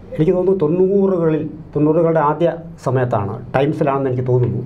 എനിക്ക് തോന്നുന്നു തൊണ്ണൂറുകളിൽ തൊണ്ണൂറുകളുടെ ആദ്യ സമയത്താണ് ടൈംസിലാണെന്ന് എനിക്ക് തോന്നുന്നു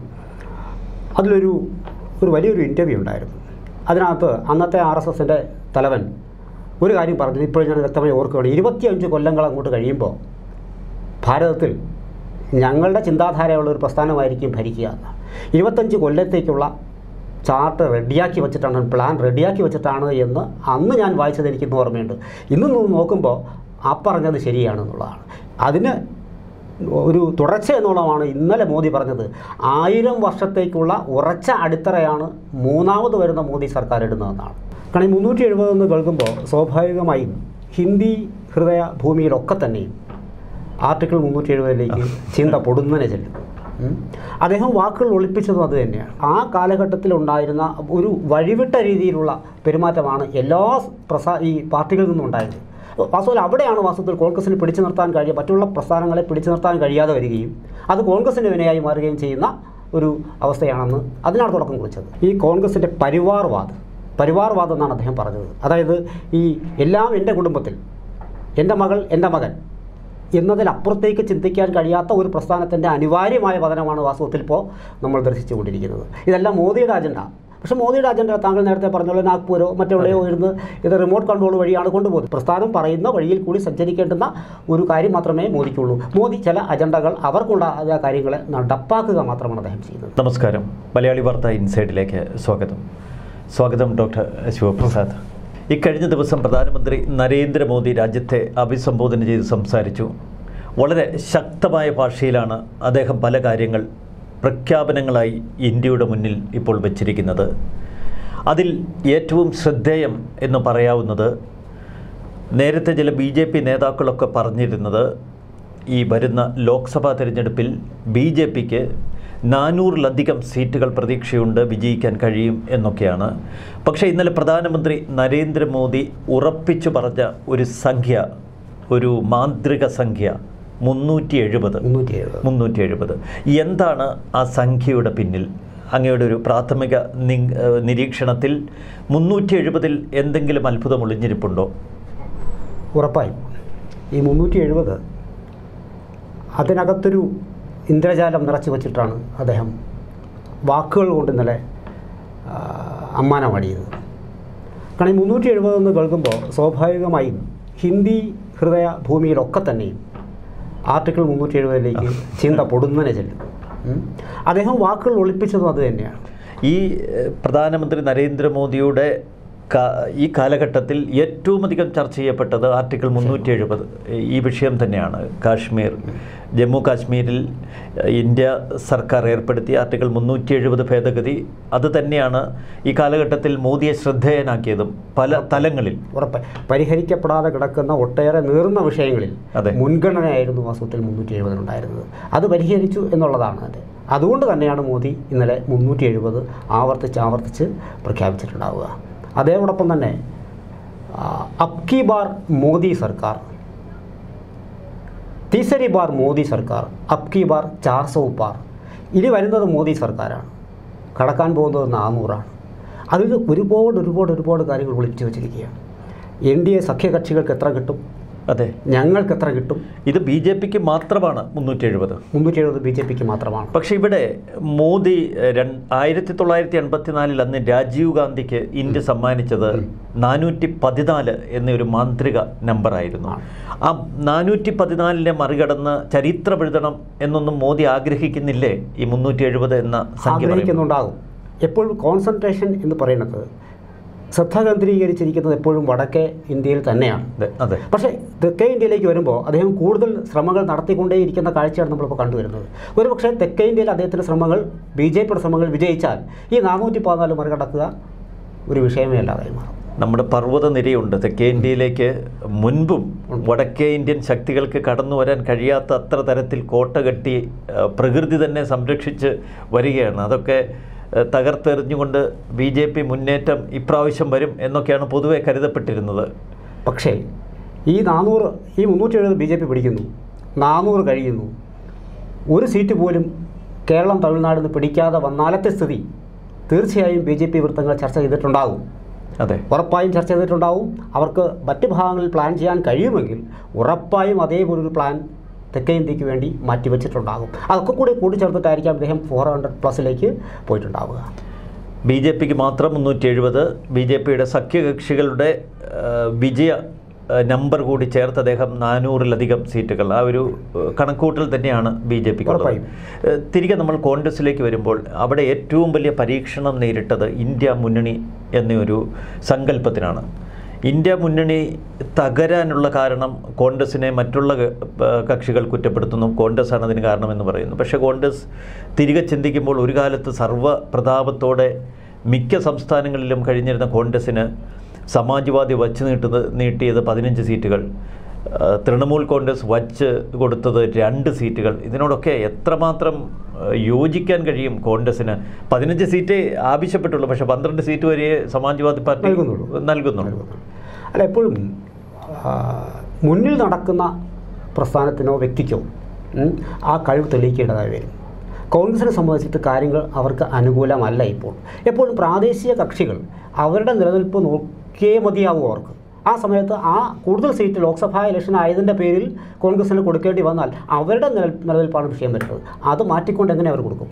അതിലൊരു ഒരു വലിയൊരു ഇൻ്റർവ്യൂ ഉണ്ടായിരുന്നു അതിനകത്ത് അന്നത്തെ ആർ എസ് എസിൻ്റെ തലവൻ ഒരു കാര്യം പറഞ്ഞു ഇപ്പോഴും ഞാൻ വ്യക്തമായി ഓർക്കുകയാണ് ഇരുപത്തിയഞ്ച് കൊല്ലങ്ങൾ അങ്ങോട്ട് കഴിയുമ്പോൾ ഭാരതത്തിൽ ഞങ്ങളുടെ ചിന്താധാരയുള്ള ഒരു പ്രസ്ഥാനമായിരിക്കും ഭരിക്കുക എന്ന്. ഇരുപത്തഞ്ച് കൊല്ലത്തേക്കുള്ള ചാർട്ട് റെഡിയാക്കി വെച്ചിട്ടാണ് പ്ലാൻ റെഡിയാക്കി വെച്ചിട്ടാണ് എന്ന് അന്ന് ഞാൻ വായിച്ചത് എനിക്കിന്ന് ഓർമ്മയുണ്ട് ഇന്ന് നോ- നോക്കുമ്പോൾ ആ പറഞ്ഞത് ശരിയാണെന്നുള്ളതാണ് അതിന് ഒരു തുടർച്ച എന്നുള്ളതാണ് ഇന്നലെ മോദി പറഞ്ഞത് ആയിരം വർഷത്തേക്കുള്ള ഉറച്ച അടിത്തറയാണ് മൂന്നാമത് വരുന്ന മോദി സർക്കാർ ഇടുന്നതെന്നാണ് കാരണം ഈ മുന്നൂറ്റി എഴുപതെന്ന് കേൾക്കുമ്പോൾ സ്വാഭാവികമായും ഹിന്ദി ഹൃദയ ഭൂമിയിലൊക്കെ തന്നെയും ആർട്ടിക്കിൾ മുന്നൂറ്റി എഴുപതിലേക്ക് ചിന്ത പൊടുന്നനെ ചെല്ലും ഉം. അദ്ദേഹം വാക്കുകൾ ഒളിപ്പിച്ചതും അത് തന്നെയാണ് ആ കാലഘട്ടത്തിലുണ്ടായിരുന്ന ഒരു വഴിവിട്ട രീതിയിലുള്ള പെരുമാറ്റമാണ് എല്ലാ പ്രസാ ഈ പാർട്ടികളിൽ നിന്നും ഉണ്ടായത് വാസ്തവത്തിൽ അവിടെയാണ് വാസ്തവത്തിൽ കോൺഗ്രസിന് പിടിച്ചു നിർത്താൻ കഴിയുക മറ്റുള്ള പ്രസ്ഥാനങ്ങളെ പിടിച്ചു നിർത്താൻ കഴിയാതെ വരികയും അത് കോൺഗ്രസിൻ്റെ വിനയായി മാറുകയും ചെയ്യുന്ന ഒരു അവസ്ഥയാണെന്ന് അതിനാണ് തുടക്കം കുറിച്ചത് ഈ കോൺഗ്രസിൻ്റെ പരിവാർവാദ് പരിവാർവാദം എന്നാണ് അദ്ദേഹം പറഞ്ഞത് അതായത് ഈ എല്ലാം എൻ്റെ കുടുംബത്തിൽ എൻ്റെ മകൾ എൻ്റെ മകൻ എന്നതിലപ്പുറത്തേക്ക് ചിന്തിക്കാൻ കഴിയാത്ത ഒരു പ്രസ്ഥാനത്തിൻ്റെ അനിവാര്യമായ പതനമാണ് വാസ്തവത്തിൽ ഇപ്പോൾ നമ്മൾ ദർശിച്ചുകൊണ്ടിരിക്കുന്നത് ഇതെല്ലാം മോദിയുടെ അജണ്ട പക്ഷേ മോദിയുടെ അജണ്ട താങ്കൾ നേരത്തെ പറഞ്ഞ നാഗ്പൂരോ മറ്റെവിടെയോ ഇരുന്ന് ഇത് റിമോട്ട് കൺട്രോൾ വഴിയാണ് കൊണ്ടുപോകുന്നത് പ്രസ്ഥാനം പറയുന്ന വഴിയിൽ കൂടി സഞ്ചരിക്കേണ്ടുന്ന ഒരു കാര്യം മാത്രമേ മോദിക്കുള്ളൂ മോദി ചില അജണ്ടകൾ അവർക്കുണ്ടായ കാര്യങ്ങളെ നടപ്പാക്കുക മാത്രമാണ് അദ്ദേഹം ചെയ്യുന്നത് നമസ്കാരം മലയാളി വാർത്ത ഇൻസൈഡിലേക്ക് സ്വാഗതം സ്വാഗതം ഡോക്ടർ ശിവപ്രസാദ് ഇക്കഴിഞ്ഞ ദിവസം പ്രധാനമന്ത്രി നരേന്ദ്രമോദി രാജ്യത്തെ അഭിസംബോധന ചെയ്ത് സംസാരിച്ചു വളരെ ശക്തമായ ഭാഷയിലാണ് അദ്ദേഹം പല കാര്യങ്ങൾ പ്രഖ്യാപനങ്ങളായി ഇന്ത്യയുടെ മുന്നിൽ ഇപ്പോൾ വച്ചിരിക്കുന്നത് അതിൽ ഏറ്റവും ശ്രദ്ധേയം എന്ന് പറയാവുന്നത് നേരത്തെ ചില ബി ജെ പി നേതാക്കളൊക്കെ പറഞ്ഞിരുന്നത് ഈ വരുന്ന ലോക്സഭാ തിരഞ്ഞെടുപ്പിൽ ബി ജെ പിക്ക് നാനൂറിലധികം സീറ്റുകൾ പ്രതീക്ഷയുണ്ട് വിജയിക്കാൻ കഴിയും എന്നൊക്കെയാണ് പക്ഷേ ഇന്നലെ പ്രധാനമന്ത്രി നരേന്ദ്രമോദി ഉറപ്പിച്ചു പറഞ്ഞ ഒരു സംഖ്യ ഒരു മാന്ത്രിക സംഖ്യ മുന്നൂറ്റി എഴുപത് മുന്നൂറ്റി എഴുപത് മുന്നൂറ്റി എഴുപത് എന്താണ് ആ സംഖ്യയുടെ പിന്നിൽ അങ്ങയുടെ ഒരു പ്രാഥമിക നി- ഏഹ് നിരീക്ഷണത്തിൽ മുന്നൂറ്റി എഴുപതിൽ എന്തെങ്കിലും അത്ഭുതം ഒളിഞ്ഞിരിപ്പുണ്ടോ ഉറപ്പായും ഈ മുന്നൂറ്റി എഴുപത് അതിനകത്തൊരു ഇന്ദ്രജാലം നിറച്ചു വച്ചിട്ടാണ് അദ്ദേഹം വാക്കുകൾ കൊണ്ട് ഇന്നലെ ആ, അമ്മാനമാടിയത് കാരണം ഈ മുന്നൂറ്റി എഴുപത് എന്ന് കേൾക്കുമ്പോൾ സ്വാഭാവികമായും ഹിന്ദി ഹൃദയ ഭൂമിയിലൊക്കെ തന്നെയും ആർട്ടിക്കിൾ മുന്നൂറ്റി എഴുപതിലേക്ക് ചിന്ത പൊടുന്നനെ ചെല്ലും ഉം. അദ്ദേഹം വാക്കുകൾ ഒളിപ്പിച്ചതും അത് തന്നെയാണ് ഈ ഏഹ്, പ്രധാനമന്ത്രി നരേന്ദ്രമോദിയുടെ കാ- ഈ കാലഘട്ടത്തിൽ ഏറ്റവും അധികം ചർച്ച ചെയ്യപ്പെട്ടത് ആർട്ടിക്കിൾ മുന്നൂറ്റി എഴുപത് ഈ വിഷയം തന്നെയാണ് കാശ്മീർ ജമ്മു കാശ്മീരിൽ ഏഹ്, ഇന്ത്യ സർക്കാർ ഏർപ്പെടുത്തിയ ആർട്ടിക്കിൾ മുന്നൂറ്റി എഴുപത് ഭേദഗതി അത് തന്നെയാണ് ഈ കാലഘട്ടത്തിൽ മോദിയെ ശ്രദ്ധേയനാക്കിയതും പല തലങ്ങളിൽ ഉറപ്പ് പരിഹരിക്കപ്പെടാതെ കിടക്കുന്ന ഒട്ടേറെ നീറുന്ന വിഷയങ്ങളിൽ അതെ. മുൻഗണനയായിരുന്നു വാസ്തവത്തിൽ മുന്നൂറ്റി എഴുപതിനുണ്ടായിരുന്നത് അത് പരിഹരിച്ചു എന്നുള്ളതാണ് അത് അതുകൊണ്ട് തന്നെയാണ് മോദി ഇന്നലെ മുന്നൂറ്റി എഴുപത് ആവർത്തിച്ച് ആവർത്തിച്ച് പ്രഖ്യാപിച്ചിട്ടുണ്ടാവുക അതേപോടൊപ്പം തന്നെ ആ, അബ് കി ബാർ മോദി സർക്കാർ തീസരി ബാർ മോദി സർക്കാർ അബ് കി ബാർ ചാർ സൗ പാർ ഇനി വരുന്നത് മോദി സർക്കാരാണ് കടക്കാൻ പോകുന്നത് നാനൂറാണ് അതിൽ ഒരുപാട് ഒരുപാട് ഒരുപാട് കാര്യങ്ങൾ ഒളിപ്പിച്ച് വെച്ചിരിക്കുകയാണ് എൻ ഡി എ സഖ്യകക്ഷികൾക്ക് എത്ര കിട്ടും അതെ ഞങ്ങൾക്ക് എത്ര കിട്ടും ഇത് ബി ജെ പിക്ക് മാത്രമാണ് മുന്നൂറ്റി എഴുപത് മുന്നൂറ്റി എഴുപത് ബി ജെ പിക്ക് മാത്രമാണ് പക്ഷേ ഇവിടെ മോദി രണ്ട് ആയിരത്തി തൊള്ളായിരത്തി എൺപത്തിനാലിൽ അന്ന് രാജീവ് ഗാന്ധിക്ക് ഇന്ത്യ സമ്മാനിച്ചത് നാനൂറ്റി പതിനാല് എന്നൊരു മാന്ത്രിക നമ്പറായിരുന്നു ആ നാനൂറ്റി പതിനാലിനെ മറികടന്ന് ചരിത്രം എഴുതണം എന്നൊന്നും മോദി ആഗ്രഹിക്കുന്നില്ലേ ഈ മുന്നൂറ്റി എഴുപത് എന്ന സംഖ്യ പറയുമ്പോൾ? ആഗ്രഹിക്കുന്നുണ്ടാകും എപ്പോഴും കോൺസെൻട്രേഷൻ എന്ന് പറയുന്നത് ശ്രദ്ധ കേന്ദ്രീകരിച്ചിരിക്കുന്നത് എപ്പോഴും വടക്കേ ഇന്ത്യയിൽ തന്നെയാണ് അതെ, അതെ പക്ഷേ തെക്കേ ഇന്ത്യയിലേക്ക് വരുമ്പോൾ അദ്ദേഹം കൂടുതൽ ശ്രമങ്ങൾ നടത്തിക്കൊണ്ടേയിരിക്കുന്ന കാഴ്ചയാണ് നമ്മളിപ്പോൾ കണ്ടുവരുന്നത് ഒരു പക്ഷേ തെക്കേ ഇന്ത്യയിൽ അദ്ദേഹത്തിൻ്റെ ശ്രമങ്ങൾ ബി ജെ പിയുടെ ശ്രമങ്ങൾ വിജയിച്ചാൽ ഈ നാനൂറ്റി പതിനാല് മറികടക്കുക ഒരു വിഷയമേ അല്ലാതായി മാറും നമ്മുടെ പർവ്വത നിരയുണ്ട് തെക്കേ ഇന്ത്യയിലേക്ക് മുൻപും വടക്കേ ഇന്ത്യൻ ശക്തികൾക്ക് കടന്നു വരാൻ കഴിയാത്ത അത്ര തരത്തിൽ കോട്ട കെട്ടി ആ, പ്രകൃതി തന്നെ സംരക്ഷിച്ച് വരികയാണ് അതൊക്കെ ആ, തകർത്തെറിഞ്ഞുകൊണ്ട് ബി ജെ പി മുന്നേറ്റം ഇപ്രാവശ്യം വരും എന്നൊക്കെയാണ് പൊതുവെ കരുതപ്പെട്ടിരുന്നത് പക്ഷേ ഈ നാനൂറ് ഈ മുന്നൂറ്റി എഴുപത് ബി ജെ പി പിടിക്കുന്നു നാനൂറ് കഴിയുന്നു ഒരു സീറ്റ് പോലും കേരളം തമിഴ്നാടിൽ നിന്ന് പിടിക്കാതെ വന്നാലത്തെ സ്ഥിതി തീർച്ചയായും ബി ജെ പി വൃത്തങ്ങൾ ചർച്ച ചെയ്തിട്ടുണ്ടാകും അതെ ഉറപ്പായും ചർച്ച ചെയ്തിട്ടുണ്ടാവും അവർക്ക് മറ്റ് ഭാഗങ്ങളിൽ പ്ലാൻ ചെയ്യാൻ കഴിയുമെങ്കിൽ ഉറപ്പായും അതേപോലെ ഒരു പ്ലാൻ തെക്കേ ഇന്ത്യക്ക് വേണ്ടി മാറ്റിവെച്ചിട്ടുണ്ടാകും അതൊക്കെ കൂടി കൂട്ടിച്ചേർത്തിട്ടായിരിക്കാം അദ്ദേഹം ഫോർ ഹൺഡ്രഡ് പ്ലസിലേക്ക് പോയിട്ടുണ്ടാവുക ബി ജെ പിക്ക് മാത്രം മുന്നൂറ്റി എഴുപത് ബി ജെ പിയുടെ സഖ്യകക്ഷികളുടെ ആ, വിജയ ആ, നമ്പർ കൂടി ചേർത്ത് അദ്ദേഹം നാനൂറിലധികം സീറ്റുകൾ ആ ഒരു ആ, കണക്കൂട്ടൽ തന്നെയാണ് ബി ജെ പിക്ക് ഉറപ്പായും. തിരികെ നമ്മൾ കോൺഗ്രസിലേക്ക് വരുമ്പോൾ അവിടെ ഏറ്റവും വലിയ പരീക്ഷണം നേരിട്ടത് ഇന്ത്യ മുന്നണി എന്നൊരു സങ്കല്പത്തിനാണ് ഇന്ത്യ മുന്നണി തകരാനുള്ള കാരണം കോൺഗ്രസിനെ മറ്റുള്ള ക- ആ, കക്ഷികൾ കുറ്റപ്പെടുത്തുന്നു കോൺഗ്രസ് ആണ് അതിന് കാരണമെന്ന് പറയുന്നു പക്ഷേ കോൺഗ്രസ് തിരികെ ചിന്തിക്കുമ്പോൾ ഒരു കാലത്ത് സർവ്വ പ്രതാപത്തോടെ മിക്ക സംസ്ഥാനങ്ങളിലും കഴിഞ്ഞിരുന്ന കോൺഗ്രസ്സിന് സമാജ്വാദി വച്ച് നീട്ടുന്നത് നീട്ടിയത് പതിനഞ്ച് സീറ്റുകൾ ആ, തൃണമൂൽ കോൺഗ്രസ് വച്ച് കൊടുത്തത് രണ്ട് സീറ്റുകൾ ഇതിനോടൊക്കെ എത്രമാത്രം ആ, യോജിക്കാൻ കഴിയും കോൺഗ്രസ്സിന് പതിനഞ്ച് സീറ്റേ ആവശ്യപ്പെട്ടുള്ളൂ പക്ഷേ പന്ത്രണ്ട് സീറ്റ് വരെ സമാജ്വാദി പാർട്ടി നൽകുന്നുള്ളൂ. നൽകുന്നുള്ളൂ അല്ല എപ്പോഴും ആ, മുന്നിൽ നടക്കുന്ന പ്രസ്ഥാനത്തിനോ വ്യക്തിക്കോ ഉം, ആ കഴിവ് തെളിയിക്കേണ്ടതായി വരും കോൺഗ്രസിനെ സംബന്ധിച്ചിട്ട് കാര്യങ്ങൾ അവർക്ക് അനുകൂലമല്ല ഇപ്പോൾ എപ്പോഴും പ്രാദേശിക കക്ഷികൾ അവരുടെ നിലനിൽപ്പ് നോക്കിയേ മതിയാവും അവർക്ക് ആ സമയത്ത് ആ കൂടുതൽ സീറ്റ് ലോക്സഭാ ഇലക്ഷൻ ആയതിൻ്റെ പേരിൽ കോൺഗ്രസിന് കൊടുക്കേണ്ടി വന്നാൽ അവരുടെ നില നിലനിൽപ്പാണ് വിഷയം വരുന്നത് അത് മാറ്റിക്കൊണ്ട് എങ്ങനെ അവർ കൊടുക്കും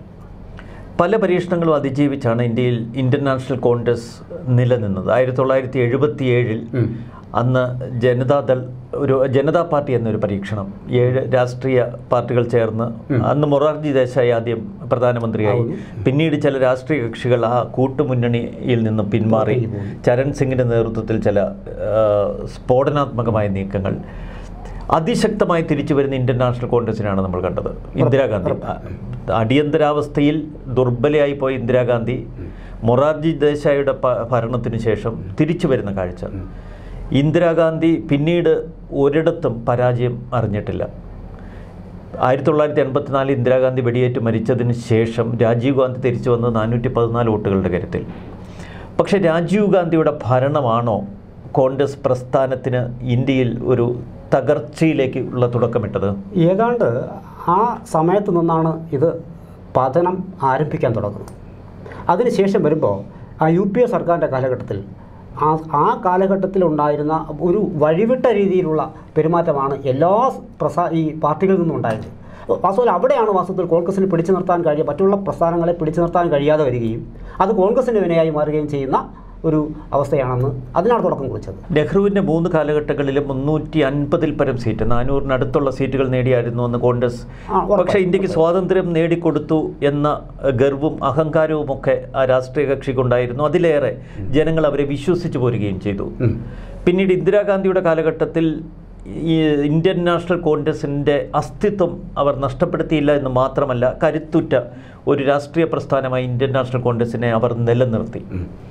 പല പരീക്ഷണങ്ങളും അതിജീവിച്ചാണ് ഇന്ത്യയിൽ ഇന്ത്യൻ നാഷണൽ കോൺഗ്രസ് നിലനിന്നത് ആയിരത്തി തൊള്ളായിരത്തി എഴുപത്തി ഏഴിൽ ഉം. അന്ന് ജനതാദൾ ഒരു ജനതാ പാർട്ടി എന്നൊരു പരീക്ഷണം ഏഴ് രാഷ്ട്രീയ പാർട്ടികൾ ചേർന്ന് അന്ന് മൊറാർജി ദേശായി ആദ്യം പ്രധാനമന്ത്രിയായി പിന്നീട് ചില രാഷ്ട്രീയ കക്ഷികൾ ആ കൂട്ടുമുന്നണിയിൽ നിന്ന് പിന്മാറി ചരൺ സിംഗിൻ്റെ നേതൃത്വത്തിൽ ചില ആ, സ്ഫോടനാത്മകമായ നീക്കങ്ങൾ അതിശക്തമായി തിരിച്ചു വരുന്ന ഇന്ത്യൻ നാഷണൽ കോൺഗ്രസിനാണ് നമ്മൾ കണ്ടത് ഇന്ദിരാഗാന്ധി അടിയന്തരാവസ്ഥയിൽ ദുർബലയായി പോയ ഇന്ദിരാഗാന്ധി മൊറാർജി ദേശായിയുടെ പ- ഭരണത്തിന് ശേഷം തിരിച്ചു വരുന്ന കാഴ്ച ഇന്ദിരാഗാന്ധി പിന്നീട് ഒരിടത്തും പരാജയം അറിഞ്ഞിട്ടില്ല ആയിരത്തി തൊള്ളായിരത്തി എൺപത്തിനാല് ഇന്ദിരാഗാന്ധി വെടിയേറ്റ് മരിച്ചതിന് ശേഷം രാജീവ് ഗാന്ധി തിരിച്ചു വന്നത് നാനൂറ്റി പതിനാല് വോട്ടുകളുടെ കരുത്തിൽ പക്ഷേ രാജീവ് ഗാന്ധിയുടെ ഭരണമാണോ കോൺഗ്രസ് പ്രസ്ഥാനത്തിന് ഇന്ത്യയിൽ ഒരു തകർച്ചയിലേക്ക് ഉള്ള തുടക്കമിട്ടത് ഏതാണ്ട് ആ സമയത്ത് നിന്നാണ് ഇത് പതനം ആരംഭിക്കാൻ തുടങ്ങുന്നത് അതിനുശേഷം വരുമ്പോൾ ആ യു പി എ സർക്കാരിൻ്റെ കാലഘട്ടത്തിൽ ആ ആ കാലഘട്ടത്തിലുണ്ടായിരുന്ന ഒരു വഴിവിട്ട രീതിയിലുള്ള പെരുമാറ്റമാണ് എല്ലാ പ്രസാ ഈ പാർട്ടികളിൽ നിന്നും ഉണ്ടായത് വാസ്തവത്തിൽ അവിടെയാണ് വാസ്തവത്തിൽ കോൺഗ്രസിന് പിടിച്ചു നിർത്താൻ കഴിയുക മറ്റുള്ള പ്രസ്ഥാനങ്ങളെ പിടിച്ചു നിർത്താൻ കഴിയാതെ വരികയും അത് കോൺഗ്രസിൻ്റെ വിനയായി മാറുകയും ചെയ്യുന്ന ഒരു അവസ്ഥയാണെന്ന് അതിനാണ് തുടക്കം കുറിച്ചത് നെഹ്റുവിൻ്റെ മൂന്ന് കാലഘട്ടങ്ങളിലും മുന്നൂറ്റി അൻപതിൽ പരം സീറ്റ് നാനൂറിനടുത്തുള്ള സീറ്റുകൾ നേടിയായിരുന്നു അന്ന് കോൺഗ്രസ് ആ, ഉറപ്പായും. പക്ഷേ ഇന്ത്യക്ക് സ്വാതന്ത്ര്യം നേടിക്കൊടുത്തു എന്ന ഗർവും അഹങ്കാരവും ഒക്കെ ആ രാഷ്ട്രീയ കക്ഷിക്കുണ്ടായിരുന്നു അതിലേറെ ജനങ്ങൾ അവരെ വിശ്വസിച്ചു പോരുകയും ചെയ്തു ഉം. പിന്നീട് ഇന്ദിരാഗാന്ധിയുടെ കാലഘട്ടത്തിൽ ഈ ഇന്ത്യൻ നാഷണൽ കോൺഗ്രസിൻ്റെ അസ്തിത്വം അവർ നഷ്ടപ്പെടുത്തിയില്ല എന്ന് മാത്രമല്ല കരുത്തുറ്റ ഒരു രാഷ്ട്രീയ പ്രസ്ഥാനമായി ഇന്ത്യൻ നാഷണൽ കോൺഗ്രസിനെ അവർ നിലനിർത്തി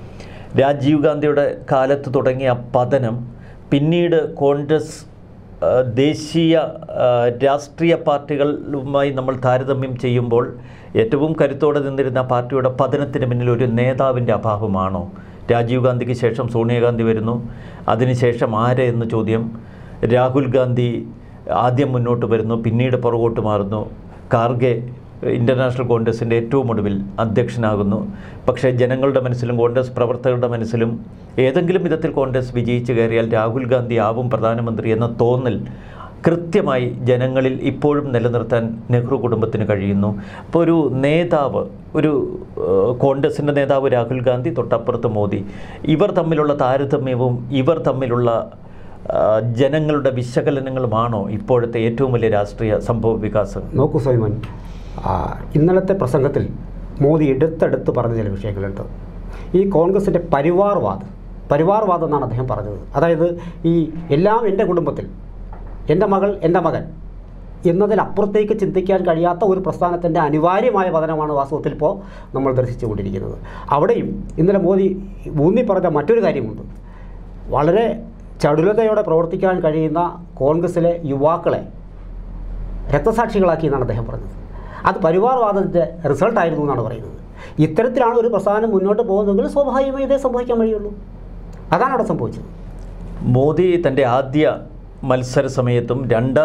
രാജീവ് ഗാന്ധിയുടെ കാലത്ത് തുടങ്ങിയ പതനം പിന്നീട് കോൺഗ്രസ് ആ, ദേശീയ ആ, രാഷ്ട്രീയ പാർട്ടികളുമായി നമ്മൾ താരതമ്യം ചെയ്യുമ്പോൾ ഏറ്റവും കരുത്തോടെ നിന്നിരുന്ന പാർട്ടിയുടെ പതനത്തിന് പിന്നിൽ ഒരു നേതാവിൻ്റെ അഭാവമാണോ രാജീവ് ഗാന്ധിക്ക് ശേഷം സോണിയാഗാന്ധി വരുന്നു അതിനുശേഷം ആര് എന്ന ചോദ്യം രാഹുൽ ഗാന്ധി ആദ്യം മുന്നോട്ട് വരുന്നു പിന്നീട് പുറകോട്ട് മാറുന്നു കാർഗെ ഇൻ്റർനാഷണൽ കോൺഗ്രസിൻ്റെ ഏറ്റവും ഒടുവിൽ അധ്യക്ഷനാകുന്നു പക്ഷേ ജനങ്ങളുടെ മനസ്സിലും കോൺഗ്രസ് പ്രവർത്തകരുടെ മനസ്സിലും ഏതെങ്കിലും വിധത്തിൽ കോൺഗ്രസ് വിജയിച്ചു കയറിയാൽ രാഹുൽ ഗാന്ധി ആവും പ്രധാനമന്ത്രി എന്ന തോന്നൽ കൃത്യമായി ജനങ്ങളിൽ ഇപ്പോഴും നിലനിർത്താൻ നെഹ്റു കുടുംബത്തിന് കഴിയുന്നു അപ്പോൾ ഒരു നേതാവ് ഒരു ഏഹ്, കോൺഗ്രസിൻ്റെ നേതാവ് രാഹുൽ ഗാന്ധി തൊട്ടപ്പുറത്ത് മോദി ഇവർ തമ്മിലുള്ള താരതമ്യവും ഇവർ തമ്മിലുള്ള ആ, ജനങ്ങളുടെ വിശകലനങ്ങളുമാണോ ഇപ്പോഴത്തെ ഏറ്റവും വലിയ രാഷ്ട്രീയ സംഭവ വികാസം നോക്കൂ സൈമൻ ആ, ഇന്നലത്തെ പ്രസംഗത്തിൽ മോദി എടുത്തെടുത്ത് പറഞ്ഞ ചില വിഷയങ്ങളുണ്ട് ഈ കോൺഗ്രസിൻ്റെ പരിവാർവാദം പരിവാർവാദം എന്നാണ് അദ്ദേഹം പറഞ്ഞത് അതായത് ഈ എല്ലാം എൻ്റെ കുടുംബത്തിൽ എൻ്റെ മകൾ എൻ്റെ മകൻ എന്നതിലപ്പുറത്തേക്ക് ചിന്തിക്കാൻ കഴിയാത്ത ഒരു പ്രസ്ഥാനത്തിൻ്റെ അനിവാര്യമായ പതനമാണ് വാസ്തവത്തിൽ ഇപ്പോൾ നമ്മൾ ദർശിച്ചുകൊണ്ടിരിക്കുന്നത് അവിടെയും ഇന്നലെ മോദി ഊന്നി പറഞ്ഞ മറ്റൊരു കാര്യമുണ്ട് വളരെ ചടുലതയോടെ പ്രവർത്തിക്കാൻ കഴിയുന്ന കോൺഗ്രസിലെ യുവാക്കളെ രക്തസാക്ഷികളാക്കി എന്നാണ് അദ്ദേഹം പറഞ്ഞത് അത് പരിവാർവാദത്തിൻ്റെ റിസൾട്ടായിരുന്നു എന്നാണ് പറയുന്നത് ഇത്തരത്തിലാണ് ഒരു പ്രസ്ഥാനം മുന്നോട്ട് പോകുന്നതെങ്കിൽ സ്വാഭാവികമായി ഇതേ സംഭവിക്കാൻ വഴിയുള്ളൂ അതാണ് അവിടെ സംഭവിച്ചത് മോദി തൻ്റെ ആദ്യ മത്സര സമയത്തും രണ്ടാം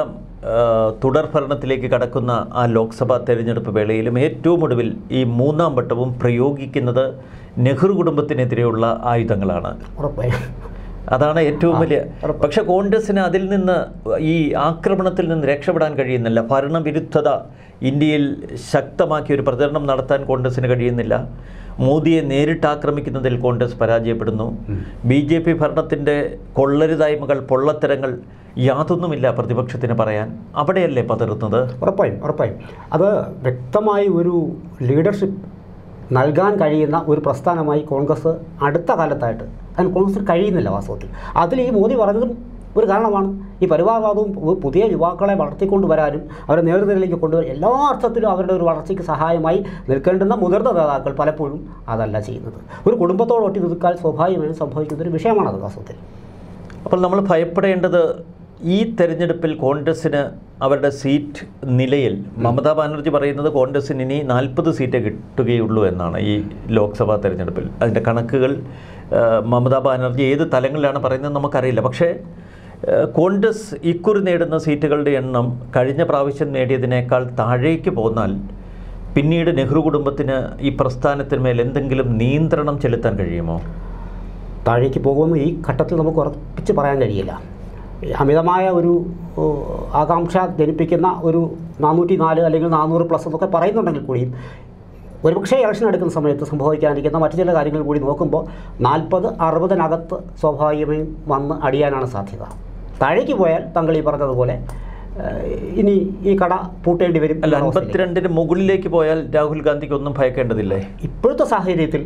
ആ, തുടർ ഭരണത്തിലേക്ക് കടക്കുന്ന ആ ലോക്സഭാ തെരഞ്ഞെടുപ്പ് വേളയിലും ഏറ്റവും ഒടുവിൽ ഈ മൂന്നാം വട്ടവും പ്രയോഗിക്കുന്നത് നെഹ്റു കുടുംബത്തിനെതിരെയുള്ള ആയുധങ്ങളാണ് ഉറപ്പായും അതാണ് ഏറ്റവും വലിയ പക്ഷെ കോൺഗ്രസിന് അതിൽ നിന്ന് ഈ ആക്രമണത്തിൽ നിന്ന് രക്ഷപ്പെടാൻ കഴിയുന്നില്ല ഭരണവിരുദ്ധത ഇന്ത്യയിൽ ശക്തമാക്കി ഒരു പ്രചരണം നടത്താൻ കോൺഗ്രസിന് കഴിയുന്നില്ല മോദിയെ നേരിട്ട് ആക്രമിക്കുന്നതിൽ കോൺഗ്രസ് പരാജയപ്പെടുന്നു ബി ജെ പി ഭരണത്തിൻ്റെ കൊള്ളരുതായ്മകൾ പൊള്ളത്തരങ്ങൾ യാതൊന്നുമില്ല പ്രതിപക്ഷത്തിന് പറയാൻ അവിടെയല്ലേ പതറുന്നത് ഉറപ്പായും ഉറപ്പായും അത് വ്യക്തമായി ഒരു ലീഡർഷിപ്പ് നൽകാൻ കഴിയുന്ന ഒരു പ്രസ്ഥാനമായി കോൺഗ്രസ് അടുത്ത കാലത്തായിട്ട് അതിന് കോൺഗ്രസിന് കഴിയുന്നില്ല വാസ്തവത്തിൽ അതിൽ ഈ മോദി പറഞ്ഞതും ഒരു കാരണമാണ് ഈ പരിവാർവാദവും പു- പുതിയ യുവാക്കളെ വളർത്തിക്കൊണ്ട് വരാനും അവരെ നേതൃത്വത്തിലേക്ക് കൊണ്ടുവരാൻ എല്ലാ അർത്ഥത്തിലും അവരുടെ ഒരു വളർച്ചയ്ക്ക് സഹായമായി നിൽക്കേണ്ടുന്ന മുതിർന്ന നേതാക്കൾ പലപ്പോഴും അതല്ല ചെയ്യുന്നത് ഒരു കുടുംബത്തോട് ഒട്ടി നിൽക്കാൻ സ്വാഭാവികമായും സംഭവിക്കുന്ന ഒരു വിഷയമാണത് വാസ്തവത്തിൽ അപ്പോൾ നമ്മൾ ഭയപ്പെടേണ്ടത് ഈ തെരഞ്ഞെടുപ്പിൽ കോൺഗ്രസ്സിന് അവരുടെ സീറ്റ് നിലയിൽ മമതാ ബാനർജി പറയുന്നത് കോൺഗ്രസ്സിന് ഇനി നാൽപ്പത് സീറ്റേ കിട്ടുകയുള്ളൂ എന്നാണ് ഈ ലോക്സഭാ തെരഞ്ഞെടുപ്പിൽ അതിൻ്റെ കണക്കുകൾ ആ, മമതാ ബാനർജി ഏത് തലങ്ങളിലാണ് പറയുന്നത് നമുക്കറിയില്ല പക്ഷേ ആ, കോൺഗ്രസ് ഇക്കുറി നേടുന്ന സീറ്റുകളുടെ എണ്ണം കഴിഞ്ഞ പ്രാവശ്യം നേടിയതിനേക്കാൾ താഴേക്ക് പോന്നാൽ പിന്നീട് നെഹ്റു കുടുംബത്തിന് ഈ പ്രസ്ഥാനത്തിന്മേൽ എന്തെങ്കിലും നിയന്ത്രണം ചെലുത്താൻ കഴിയുമോ താഴേക്ക് പോകുമെന്ന് ഈ ഘട്ടത്തിൽ നമുക്ക് ഉറപ്പിച്ച് പറയാൻ കഴിയില്ല ഈ അമിതമായ ഒരു ഓ, ആകാംക്ഷ ജനിപ്പിക്കുന്ന ഒരു നാനൂറ്റി നാല് അല്ലെങ്കിൽ നാനൂറ് പ്ലസ് എന്നൊക്കെ പറയുന്നുണ്ടെങ്കിൽ കൂടിയും ഒരുപക്ഷേ ഇലക്ഷൻ എടുക്കുന്ന സമയത്ത് സംഭവിക്കാനിരിക്കുന്ന മറ്റു ചില കാര്യങ്ങൾ കൂടി നോക്കുമ്പോൾ നാൽപ്പത് അറുപതിനകത്ത് സ്വാഭാവികമായും വന്ന് അടിയാനാണ് സാധ്യത താഴേക്ക് പോയാൽ താങ്കൾ ഈ പറഞ്ഞതുപോലെ ഏഹ്, ഇനി ഈ കട പൂട്ടേണ്ടി വരും അല്ല എന്ന അവസ്ഥയിലേക്ക്. അൻപത്തിരണ്ടിന് മുകളിലേക്ക് പോയാൽ രാഹുൽ ഗാന്ധിക്ക് ഒന്നും ഭയക്കേണ്ടതില്ലേ ഇപ്പോഴത്തെ സാഹചര്യത്തിൽ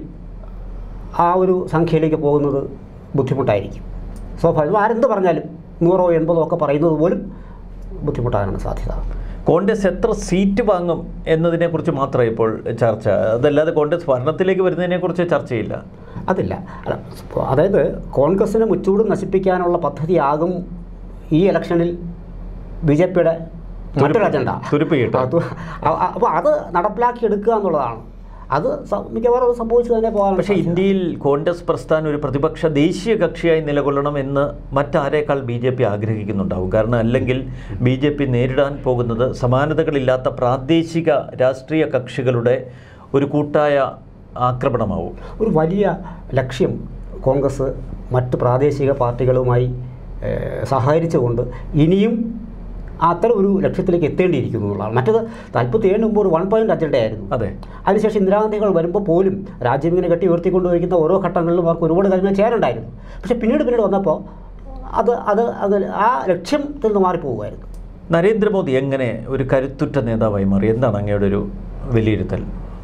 ആ ഒരു സംഖ്യയിലേക്ക് പോകുന്നത് ബുദ്ധിമുട്ടായിരിക്കും സ്വാഭാവികം ആരെന്ത് പറഞ്ഞാലും നൂറോ എൺപതോ ഒക്കെ പറയുന്നത് പോലും ബുദ്ധിമുട്ടാകാനാണ് സാധ്യത കോൺഗ്രസ് എത്ര സീറ്റ് വാങ്ങും എന്നതിനെക്കുറിച്ച് മാത്രമേ ഇപ്പോൾ ചർച്ച അതല്ലാതെ കോൺഗ്രസ് ഭരണത്തിലേക്ക് വരുന്നതിനെക്കുറിച്ച് ചർച്ചയില്ല അതില്ല അല്ല സ്പ- അതായത് കോൺഗ്രസിനെ മുച്ചൂടും നശിപ്പിക്കാനുള്ള പദ്ധതിയാകും ഈ ഇലക്ഷനിൽ ബി ജെ പിയുടെ മറ്റൊരു അജണ്ട തുരുപ്പ് കിട്ടും. അപ്പോൾ അത് നടപ്പിലാക്കി എടുക്കുക എന്നുള്ളതാണ് അത് സ- മിക്കവാറും അത് സംഭവിച്ചു തന്നെ പോകാൻ പക്ഷേ ഇന്ത്യയിൽ കോൺഗ്രസ് പ്രസ്ഥാനം ഒരു പ്രതിപക്ഷ ദേശീയ കക്ഷിയായി നിലകൊള്ളണം എന്ന് മറ്റാരേക്കാൾ ബി ജെ പി ആഗ്രഹിക്കുന്നുണ്ടാവും കാരണം അല്ലെങ്കിൽ ബി ജെ പി നേരിടാൻ പോകുന്നത് സമാനതകളില്ലാത്ത പ്രാദേശിക രാഷ്ട്രീയ കക്ഷികളുടെ ഒരു കൂട്ടായ ആക്രമണമാവും ഒരു വലിയ ലക്ഷ്യം കോൺഗ്രസ് മറ്റ് പ്രാദേശിക പാർട്ടികളുമായി ഏഹ്, സഹകരിച്ചുകൊണ്ട് ഇനിയും അത്തരം ഒരു ലക്ഷ്യത്തിലേക്ക് എത്തേണ്ടിയിരിക്കുന്നു എന്നുള്ളതാണ് മറ്റത് നാൽപ്പത്തിയേഴിന് മുമ്പ് ഒരു വൺ പോയിൻ്റ് അജണ്ടയായിരുന്നു അതെ അതിനുശേഷം ഇന്ദിരാഗാന്ധികൾ വരുമ്പോൾ പോലും രാജ്യം ഇങ്ങനെ കെട്ടി ഉയർത്തിക്കൊണ്ടുവയ്ക്കുന്ന ഓരോ ഘട്ടങ്ങളിലും അവർക്ക് ഒരുപാട് കാര്യങ്ങൾ ചെയ്യാനുണ്ടായിരുന്നു പക്ഷേ പിന്നീട് പിന്നീട് വന്നപ്പോൾ അത് അത് അത് ആ ലക്ഷ്യത്തിൽ നിന്ന് മാറിപ്പോകുമായിരുന്നു നരേന്ദ്രമോദി എങ്ങനെ ഒരു കരുത്തുറ്റ നേതാവായി മാറി എന്താണ് അങ്ങയുടെ ഒരു വിലയിരുത്തൽ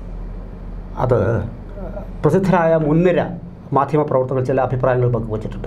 അത് പ്രസിദ്ധരായ മുൻനിര മാധ്യമപ്രവർത്തകർ ചില അഭിപ്രായങ്ങൾ പങ്കുവച്ചിട്ടുണ്ട്